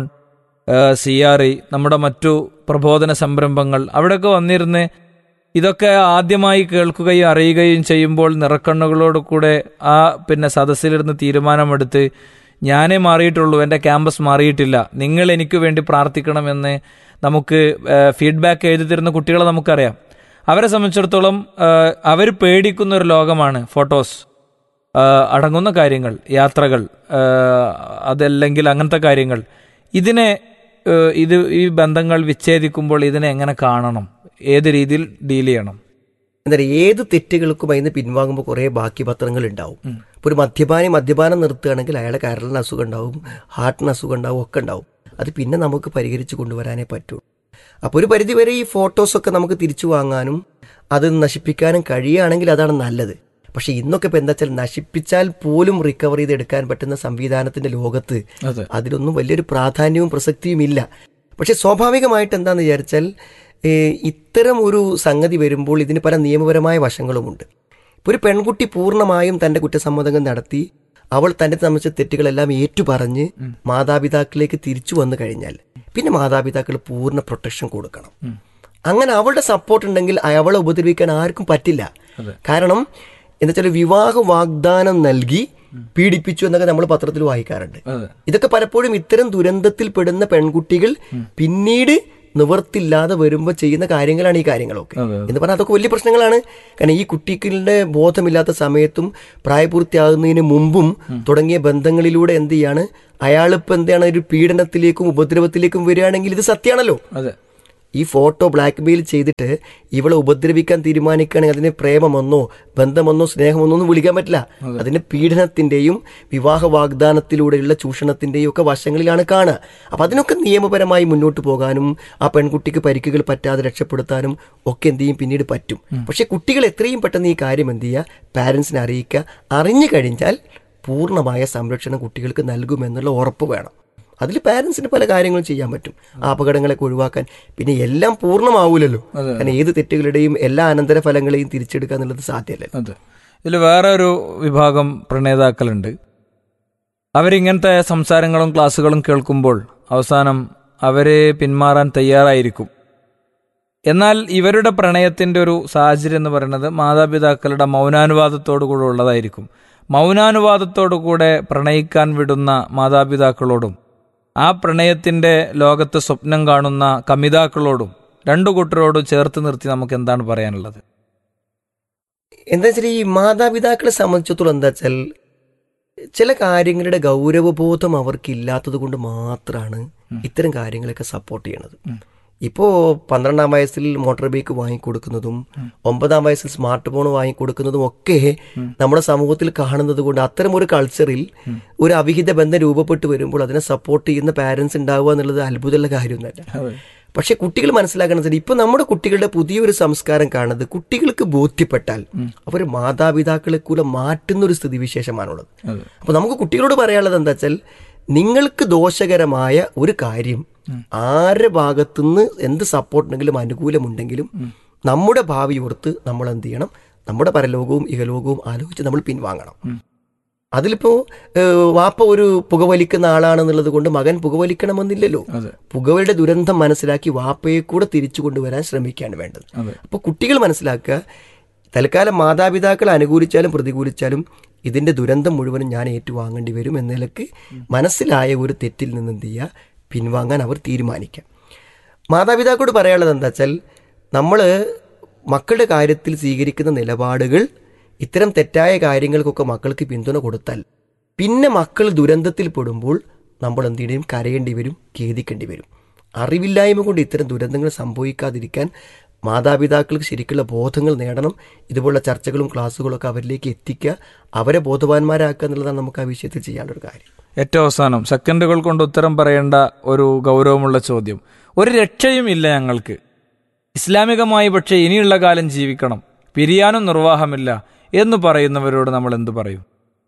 സി ആർ ഇ നമ്മുടെ മറ്റു പ്രബോധന സംരംഭങ്ങൾ അവിടെയൊക്കെ വന്നിരുന്ന് ഇതൊക്കെ ആദ്യമായി കേൾക്കുകയും അറിയുകയും ചെയ്യുമ്പോൾ നിറക്കണ്ണുകളോട് കൂടെ ആ പിന്നെ സദസ്സിലിരുന്ന് തീരുമാനമെടുത്ത് ഞാനേ മാറിയിട്ടുള്ളൂ എൻ്റെ ക്യാമ്പസ് മാറിയിട്ടില്ല നിങ്ങൾ എനിക്ക് വേണ്ടി പ്രാർത്ഥിക്കണമെന്ന് നമുക്ക് ഫീഡ്ബാക്ക് എഴുതി തരുന്ന കുട്ടികളെ നമുക്കറിയാം അവരെ സംബന്ധിച്ചിടത്തോളം അവർ പേടിക്കുന്ന ഒരു ലോകമാണ് ഫോട്ടോസ് ആ, അടങ്ങുന്ന കാര്യങ്ങൾ യാത്രകൾ ആ, അതല്ലെങ്കിൽ അങ്ങനത്തെ കാര്യങ്ങൾ ഇതിനെ ഏ, ഇത് ഈ ബന്ധങ്ങൾ വിച്ഛേദിക്കുമ്പോൾ ഇതിനെ എങ്ങനെ കാണണം ഏത് രീതിയിൽ ഡീൽ ചെയ്യണം എന്താ പറയുക ഏത് തെറ്റുകൾക്കും അതിന് പിൻവാങ്ങുമ്പോൾ കുറേ ബാക്കി പത്രങ്ങൾ ഉണ്ടാവും ഇപ്പോൾ ഒരു മദ്യപാനി മദ്യപാനം നിർത്തുകയാണെങ്കിൽ അയാളെ കരളിന് അസുഖം ഉണ്ടാവും ഹാർട്ടിന് അസുഖം ഉണ്ടാവും ഒക്കെ ഉണ്ടാവും അത് പിന്നെ നമുക്ക് പരിഹരിച്ച് കൊണ്ടുവരാനേ പറ്റുള്ളൂ അപ്പോൾ ഒരു പരിധിവരെ ഈ ഫോട്ടോസൊക്കെ നമുക്ക് തിരിച്ചു വാങ്ങാനും അത് നശിപ്പിക്കാനും കഴിയുകയാണെങ്കിൽ അതാണ് നല്ലത് പക്ഷെ ഇന്നൊക്കെ ഇപ്പം എന്താ വെച്ചാൽ നശിപ്പിച്ചാൽ പോലും റിക്കവർ ചെയ്തെടുക്കാൻ പറ്റുന്ന സംവിധാനത്തിന്റെ ലോകത്ത് അതിലൊന്നും വലിയൊരു പ്രാധാന്യവും പ്രസക്തിയും ഇല്ല പക്ഷെ സ്വാഭാവികമായിട്ട് എന്താന്ന് വിചാരിച്ചാൽ ഏഹ്, ഇത്തരം ഒരു സംഗതി വരുമ്പോൾ ഇതിന് പല നിയമപരമായ വശങ്ങളുമുണ്ട് ഇപ്പോൾ ഒരു പെൺകുട്ടി പൂർണ്ണമായും തൻ്റെ കുറ്റസമ്മതങ്ങൾ നടത്തി അവൾ തന്റെ സംബന്ധിച്ച തെറ്റുകളെല്ലാം ഏറ്റുപറഞ്ഞ് മാതാപിതാക്കളിലേക്ക് തിരിച്ചു വന്നു കഴിഞ്ഞാൽ പിന്നെ മാതാപിതാക്കൾ പൂർണ്ണ പ്രൊട്ടക്ഷൻ കൊടുക്കണം അങ്ങനെ അവളുടെ സപ്പോർട്ട് ഉണ്ടെങ്കിൽ അവളെ ഉപദ്രവിക്കാൻ ആർക്കും പറ്റില്ല കാരണം എന്താ വെച്ചാൽ വിവാഹ വാഗ്ദാനം നൽകി പീഡിപ്പിച്ചു എന്നൊക്കെ നമ്മൾ പത്രത്തിൽ വായിക്കാറുണ്ട് അതെ. ഇതൊക്കെ പലപ്പോഴും ഇത്തരം ദുരന്തത്തിൽ പെടുന്ന പെൺകുട്ടികൾ പിന്നീട് നിവർത്തില്ലാതെ വരുമ്പോൾ ചെയ്യുന്ന കാര്യങ്ങളാണ് ഈ കാര്യങ്ങളൊക്കെ അതെ, എന്ന് പറഞ്ഞാൽ അതൊക്കെ വലിയ പ്രശ്നങ്ങളാണ് കാരണം ഈ കുട്ടികളുടെ ബോധമില്ലാത്ത സമയത്തും പ്രായപൂർത്തിയാകുന്നതിന് മുമ്പും തുടങ്ങിയ ബന്ധങ്ങളിലൂടെ എന്ത് ചെയ്യാണ് അയാളിപ്പോൾ എന്താണ് ഒരു പീഡനത്തിലേക്കും ഉപദ്രവത്തിലേക്കും വരികയാണെങ്കിൽ ഇത് സത്യമാണല്ലോ അതെ ഈ ഫോട്ടോ ബ്ലാക്ക് മെയിൽ ചെയ്തിട്ട് ഇവളെ ഉപദ്രവിക്കാൻ തീരുമാനിക്കുകയാണെങ്കിൽ അതിനെ പ്രേമമെന്നോ ബന്ധമെന്നോ സ്നേഹമെന്നോ ഒന്നും വിളിക്കാൻ പറ്റില്ല അതിന് പീഡനത്തിന്റെയും വിവാഹ വാഗ്ദാനത്തിലൂടെയുള്ള ചൂഷണത്തിന്റെയും ഒക്കെ വശങ്ങളിലാണ് കാണുക അപ്പൊ അതിനൊക്കെ നിയമപരമായി മുന്നോട്ട് പോകാനും ആ പെൺകുട്ടിക്ക് പരിക്കുകൾ പറ്റാതെ രക്ഷപ്പെടുത്താനും ഒക്കെ എന്ത് ചെയ്യും പിന്നീട് പറ്റും പക്ഷെ കുട്ടികൾ എത്രയും പെട്ടെന്ന് ഈ കാര്യം എന്ത് ചെയ്യുക പാരൻസിനെ അറിയിക്കുക അറിഞ്ഞു കഴിഞ്ഞാൽ പൂർണ്ണമായ സംരക്ഷണം കുട്ടികൾക്ക് നൽകുമെന്നുള്ള ഉറപ്പ് വേണം അതിൽ പാരൻസിന് പല കാര്യങ്ങളും ചെയ്യാൻ പറ്റും ആ അപകടങ്ങളൊക്കെ ഒഴിവാക്കാൻ പിന്നെ എല്ലാം പൂർണ്ണമാവൂലല്ലോ കാരണം ഏത് തെറ്റുകളുടെയും എല്ലാ അനന്തരഫലങ്ങളെയും തിരിച്ചെടുക്കുക എന്നുള്ളത് സാധ്യമല്ല അതെ ഇതിൽ വേറെ ഒരു വിഭാഗം പ്രണേതാക്കളുണ്ട് അവരിങ്ങനത്തെ സംസാരങ്ങളും ക്ലാസ്സുകളും കേൾക്കുമ്പോൾ അവസാനം അവരെ പിന്മാറാൻ തയ്യാറായിരിക്കും എന്നാൽ ഇവരുടെ പ്രണയത്തിന്റെ ഒരു സാഹചര്യം എന്ന് പറയുന്നത് മാതാപിതാക്കളുടെ മൗനാനുവാദത്തോടു കൂടെ ഉള്ളതായിരിക്കും മൗനാനുവാദത്തോടു കൂടെ പ്രണയിക്കാൻ വിടുന്ന മാതാപിതാക്കളോടും ആ പ്രണയത്തിന്റെ ലോകത്ത് സ്വപ്നം കാണുന്ന കമിതാക്കളോടും രണ്ടു കൂട്ടരോടും ചേർത്ത് നിർത്തി നമുക്ക് എന്താണ് പറയാനുള്ളത് എന്താ വെച്ചാൽ ഈ മാതാപിതാക്കളെ സംബന്ധിച്ചിടത്തോളം എന്താ വെച്ചാൽ ചില കാര്യങ്ങളുടെ ഗൗരവബോധം അവർക്ക് ഇല്ലാത്തത് കൊണ്ട് മാത്രമാണ് ഇത്തരം കാര്യങ്ങളൊക്കെ സപ്പോർട്ട് ചെയ്യണത് ഇപ്പോൾ പന്ത്രണ്ടാം വയസ്സിൽ മോട്ടോർ ബൈക്ക് വാങ്ങിക്കൊടുക്കുന്നതും ഒമ്പതാം വയസ്സിൽ സ്മാർട്ട് ഫോൺ വാങ്ങിക്കൊടുക്കുന്നതും ഒക്കെ നമ്മുടെ സമൂഹത്തിൽ കാണുന്നത് കൊണ്ട് അത്തരം ഒരു കൾച്ചറിൽ ഒരു അവിഹിത ബന്ധം രൂപപ്പെട്ടു വരുമ്പോൾ അതിനെ സപ്പോർട്ട് ചെയ്യുന്ന പാരൻസ് ഉണ്ടാവുക എന്നുള്ളത് അത്ഭുതമുള്ള കാര്യമൊന്നുമല്ല പക്ഷെ കുട്ടികൾ മനസ്സിലാക്കണം ഇപ്പൊ നമ്മുടെ കുട്ടികളുടെ പുതിയൊരു സംസ്കാരം കാണുന്നത് കുട്ടികൾക്ക് ബോധ്യപ്പെട്ടാൽ അവർ മാതാപിതാക്കളെ കൂടെ മാറ്റുന്ന ഒരു സ്ഥിതിവിശേഷമാണുള്ളത് അപ്പൊ നമുക്ക് കുട്ടികളോട് പറയാനുള്ളത് എന്താ വെച്ചാൽ നിങ്ങൾക്ക് ദോഷകരമായ ഒരു കാര്യം ആരുടെ ഭാഗത്തുനിന്ന് എന്ത് സപ്പോർട്ട് ഉണ്ടെങ്കിലും അനുകൂലമുണ്ടെങ്കിലും നമ്മുടെ ഭാവി ഓർത്ത് നമ്മൾ എന്ത് ചെയ്യണം നമ്മുടെ പരലോകവും ഇഹലോകവും ആലോചിച്ച് നമ്മൾ പിൻവാങ്ങണം അതിലിപ്പോ ഏഹ്, വാപ്പ ഒരു പുകവലിക്കുന്ന ആളാണെന്നുള്ളത് കൊണ്ട് മകൻ പുകവലിക്കണമെന്നില്ലല്ലോ പുകവലിയുടെ ദുരന്തം മനസ്സിലാക്കി വാപ്പയെ കൂടെ തിരിച്ചു കൊണ്ടുവരാൻ ശ്രമിക്കുകയാണ് വേണ്ടത് അപ്പൊ കുട്ടികൾ മനസ്സിലാക്കുക തൽക്കാലം മാതാപിതാക്കൾ അനുകൂലിച്ചാലും പ്രതികൂലിച്ചാലും ഇതിന്റെ ദുരന്തം മുഴുവനും ഞാൻ ഏറ്റുവാങ്ങേണ്ടി വരും എന്ന നിലക്ക് മനസ്സിലായ ഒരു തെറ്റിൽ നിന്ന് എന്ത് ചെയ്യുക പിൻവാങ്ങാൻ അവർ തീരുമാനിക്കാം മാതാപിതാക്കളോട് പറയാനുള്ളത് എന്താ വെച്ചാൽ നമ്മൾ മക്കളുടെ കാര്യത്തിൽ സ്വീകരിക്കുന്ന നിലപാടുകൾ ഇത്തരം തെറ്റായ കാര്യങ്ങൾക്കൊക്കെ മക്കൾക്ക് പിന്തുണ കൊടുത്താൽ പിന്നെ മക്കൾ ദുരന്തത്തിൽ പെടുമ്പോൾ നമ്മൾ എന്ത് ചെയ്യും കരയേണ്ടി വരും ഖേദിക്കേണ്ടി വരും അറിവില്ലായ്മ കൊണ്ട് ഇത്തരം ദുരന്തങ്ങൾ സംഭവിക്കാതിരിക്കാൻ മാതാപിതാക്കൾക്ക് ശരിക്കുള്ള ബോധങ്ങൾ നേടണം ഇതുപോലുള്ള ചർച്ചകളും ക്ലാസ്സുകളും ഒക്കെ അവരിലേക്ക് എത്തിക്കുക അവരെ ബോധവാന്മാരാക്കുക എന്നുള്ളതാണ് നമുക്ക് ആ വിഷയത്തിൽ ചെയ്യാനുള്ള ഒരു കാര്യം ഏറ്റവും അവസാനം സെക്കൻഡുകൾ കൊണ്ട് ഉത്തരം പറയേണ്ട ഒരു ഗൗരവമുള്ള ചോദ്യം ഒരു രക്ഷയും ഇല്ല ഞങ്ങൾക്ക് ഇസ്ലാമികമായി പക്ഷേ ഇനിയുള്ള കാലം ജീവിക്കണം പിരിയാനും നിർവാഹമില്ല എന്ന് പറയുന്നവരോട് നമ്മൾ എന്തു പറയും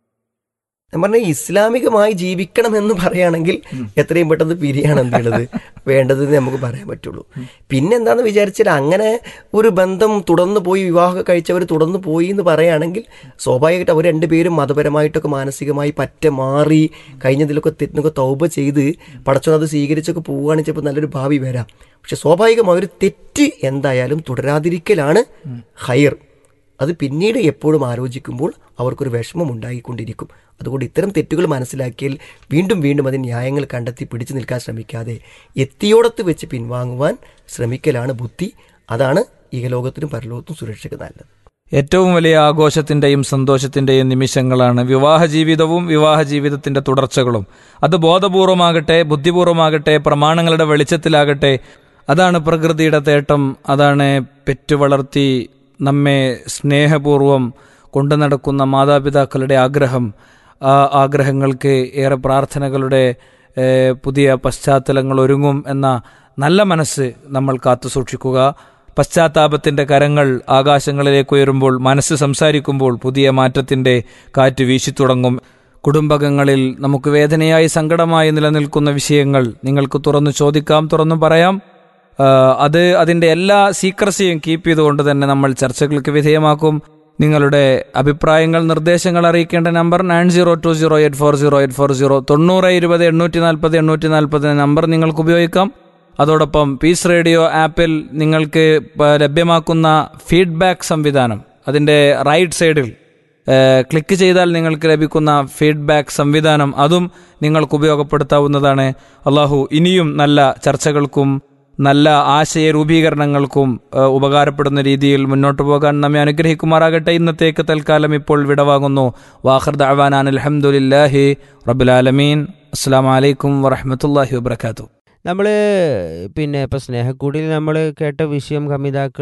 ഞാൻ പറഞ്ഞ ഇസ്ലാമികമായി ജീവിക്കണം എന്ന് പറയുകയാണെങ്കിൽ എത്രയും പെട്ടെന്ന് പിരിയാണ് എന്തുള്ളത് വേണ്ടതെന്ന് നമുക്ക് പറയാൻ പറ്റുള്ളൂ പിന്നെ എന്താന്ന് വിചാരിച്ചാൽ അങ്ങനെ ഒരു ബന്ധം തുടർന്ന് പോയി വിവാഹം കഴിച്ചവർ തുടർന്ന് പോയി എന്ന് പറയുകയാണെങ്കിൽ സ്വാഭാവികമായിട്ട് അവർ രണ്ടുപേരും മതപരമായിട്ടൊക്കെ മാനസികമായി പറ്റ മാറി കഴിഞ്ഞതിലൊക്കെ തെറ്റിനൊക്കെ തൗബ ചെയ്ത് പടച്ചോനത് സ്വീകരിച്ചൊക്കെ പോവുകയാണെങ്കിൽ ചിലപ്പോൾ നല്ലൊരു ഭാവി വരാം പക്ഷെ സ്വാഭാവികമായി ഒരു തെറ്റ് എന്തായാലും തുടരാതിരിക്കലാണ് ഹയർ അത് പിന്നീട് എപ്പോഴും ആലോചിക്കുമ്പോൾ അവർക്കൊരു വിഷമം ഉണ്ടായിക്കൊണ്ടിരിക്കും അതുകൊണ്ട് ഇത്തരം തെറ്റുകൾ മനസ്സിലാക്കിയാൽ വീണ്ടും വീണ്ടും അതിന് ന്യായങ്ങൾ കണ്ടെത്തി പിടിച്ചു നിൽക്കാൻ ശ്രമിക്കാതെ എത്തിയോടത്ത് വെച്ച് പിൻവാങ്ങുവാൻ ശ്രമിക്കലാണ് ബുദ്ധി അതാണ് ഇഹലോകത്തിനും പരലോകത്തിനും സുരക്ഷയ്ക്ക് നല്ലത് ഏറ്റവും വലിയ ആഘോഷത്തിന്റെയും സന്തോഷത്തിന്റെയും നിമിഷങ്ങളാണ് വിവാഹ ജീവിതവും വിവാഹ ജീവിതത്തിന്റെ തുടർച്ചകളും അത് ബോധപൂർവമാകട്ടെ ബുദ്ധിപൂർവമാകട്ടെ പ്രമാണങ്ങളുടെ വെളിച്ചത്തിലാകട്ടെ അതാണ് പ്രകൃതിയുടെ തേട്ടം അതാണ് പെറ്റുവളർത്തി നമ്മെ സ്നേഹപൂർവം കൊണ്ടു നടക്കുന്ന മാതാപിതാക്കളുടെ ആഗ്രഹം ആ ആഗ്രഹങ്ങൾക്ക് ഏറെ പ്രാർത്ഥനകളുടെ ഏഹ്, പുതിയ പശ്ചാത്തലങ്ങൾ ഒരുങ്ങും എന്ന നല്ല മനസ്സ് നമ്മൾ കാത്തു സൂക്ഷിക്കുക പശ്ചാത്താപത്തിന്റെ കരങ്ങൾ ആകാശങ്ങളിലേക്ക് ഉയരുമ്പോൾ മനസ്സ് സംസാരിക്കുമ്പോൾ പുതിയ മാറ്റത്തിന്റെ കാറ്റ് വീശിത്തുടങ്ങും കുടുംബകങ്ങളിൽ നമുക്ക് വേദനയായി സങ്കടമായി നിലനിൽക്കുന്ന വിഷയങ്ങൾ നിങ്ങൾക്ക് തുറന്നു ചോദിക്കാം തുറന്നു പറയാം ആ, അത് അതിന്റെ എല്ലാ സീക്രസിയും കീപ്പ് ചെയ്തുകൊണ്ട് തന്നെ നമ്മൾ ചർച്ചകൾക്ക് വിധേയമാക്കും നിങ്ങളുടെ അഭിപ്രായങ്ങൾ നിർദ്ദേശങ്ങൾ അറിയിക്കേണ്ട number nine zero two zero eight four zero eight four zero തൊണ്ണൂറ് ഇരുപത് എണ്ണൂറ്റി നാൽപ്പത് എണ്ണൂറ്റി നാൽപ്പത് നമ്പർ നിങ്ങൾക്ക് ഉപയോഗിക്കാം അതോടൊപ്പം പീസ് റേഡിയോ ആപ്പിൽ നിങ്ങൾക്ക് പ- ലഭ്യമാക്കുന്ന ഫീഡ്ബാക്ക് സംവിധാനം അതിൻ്റെ റൈറ്റ് സൈഡിൽ ഏഹ്, ക്ലിക്ക് ചെയ്താൽ നിങ്ങൾക്ക് ലഭിക്കുന്ന ഫീഡ്ബാക്ക് സംവിധാനം അതും നിങ്ങൾക്ക് ഉപയോഗപ്പെടുത്താവുന്നതാണ് അള്ളാഹു ഇനിയും നല്ല ചർച്ചകൾക്കും നല്ല ആശയ രൂപീകരണങ്ങൾക്കും ഏഹ്, ഉപകാരപ്പെടുന്ന രീതിയിൽ മുന്നോട്ട് പോകാൻ നമ്മെ അനുഗ്രഹിക്കുമാറാകട്ടെ ഇന്നത്തേക്ക് തൽക്കാലം ഇപ്പോൾ വിടവാകുന്നു വാഹർ ദഅവാനാൻ അൽഹംദുലില്ലാഹി റബ്ബുലാലമീൻ അസ്സാം വലൈക്കും വറഹമത്തല്ലാഹി വബർക്കാത്തു നമ്മൾ പിന്നെ ഇപ്പം സ്നേഹക്കൂടിൽ നമ്മൾ കേട്ട വിഷയം കമിതാക്കൾ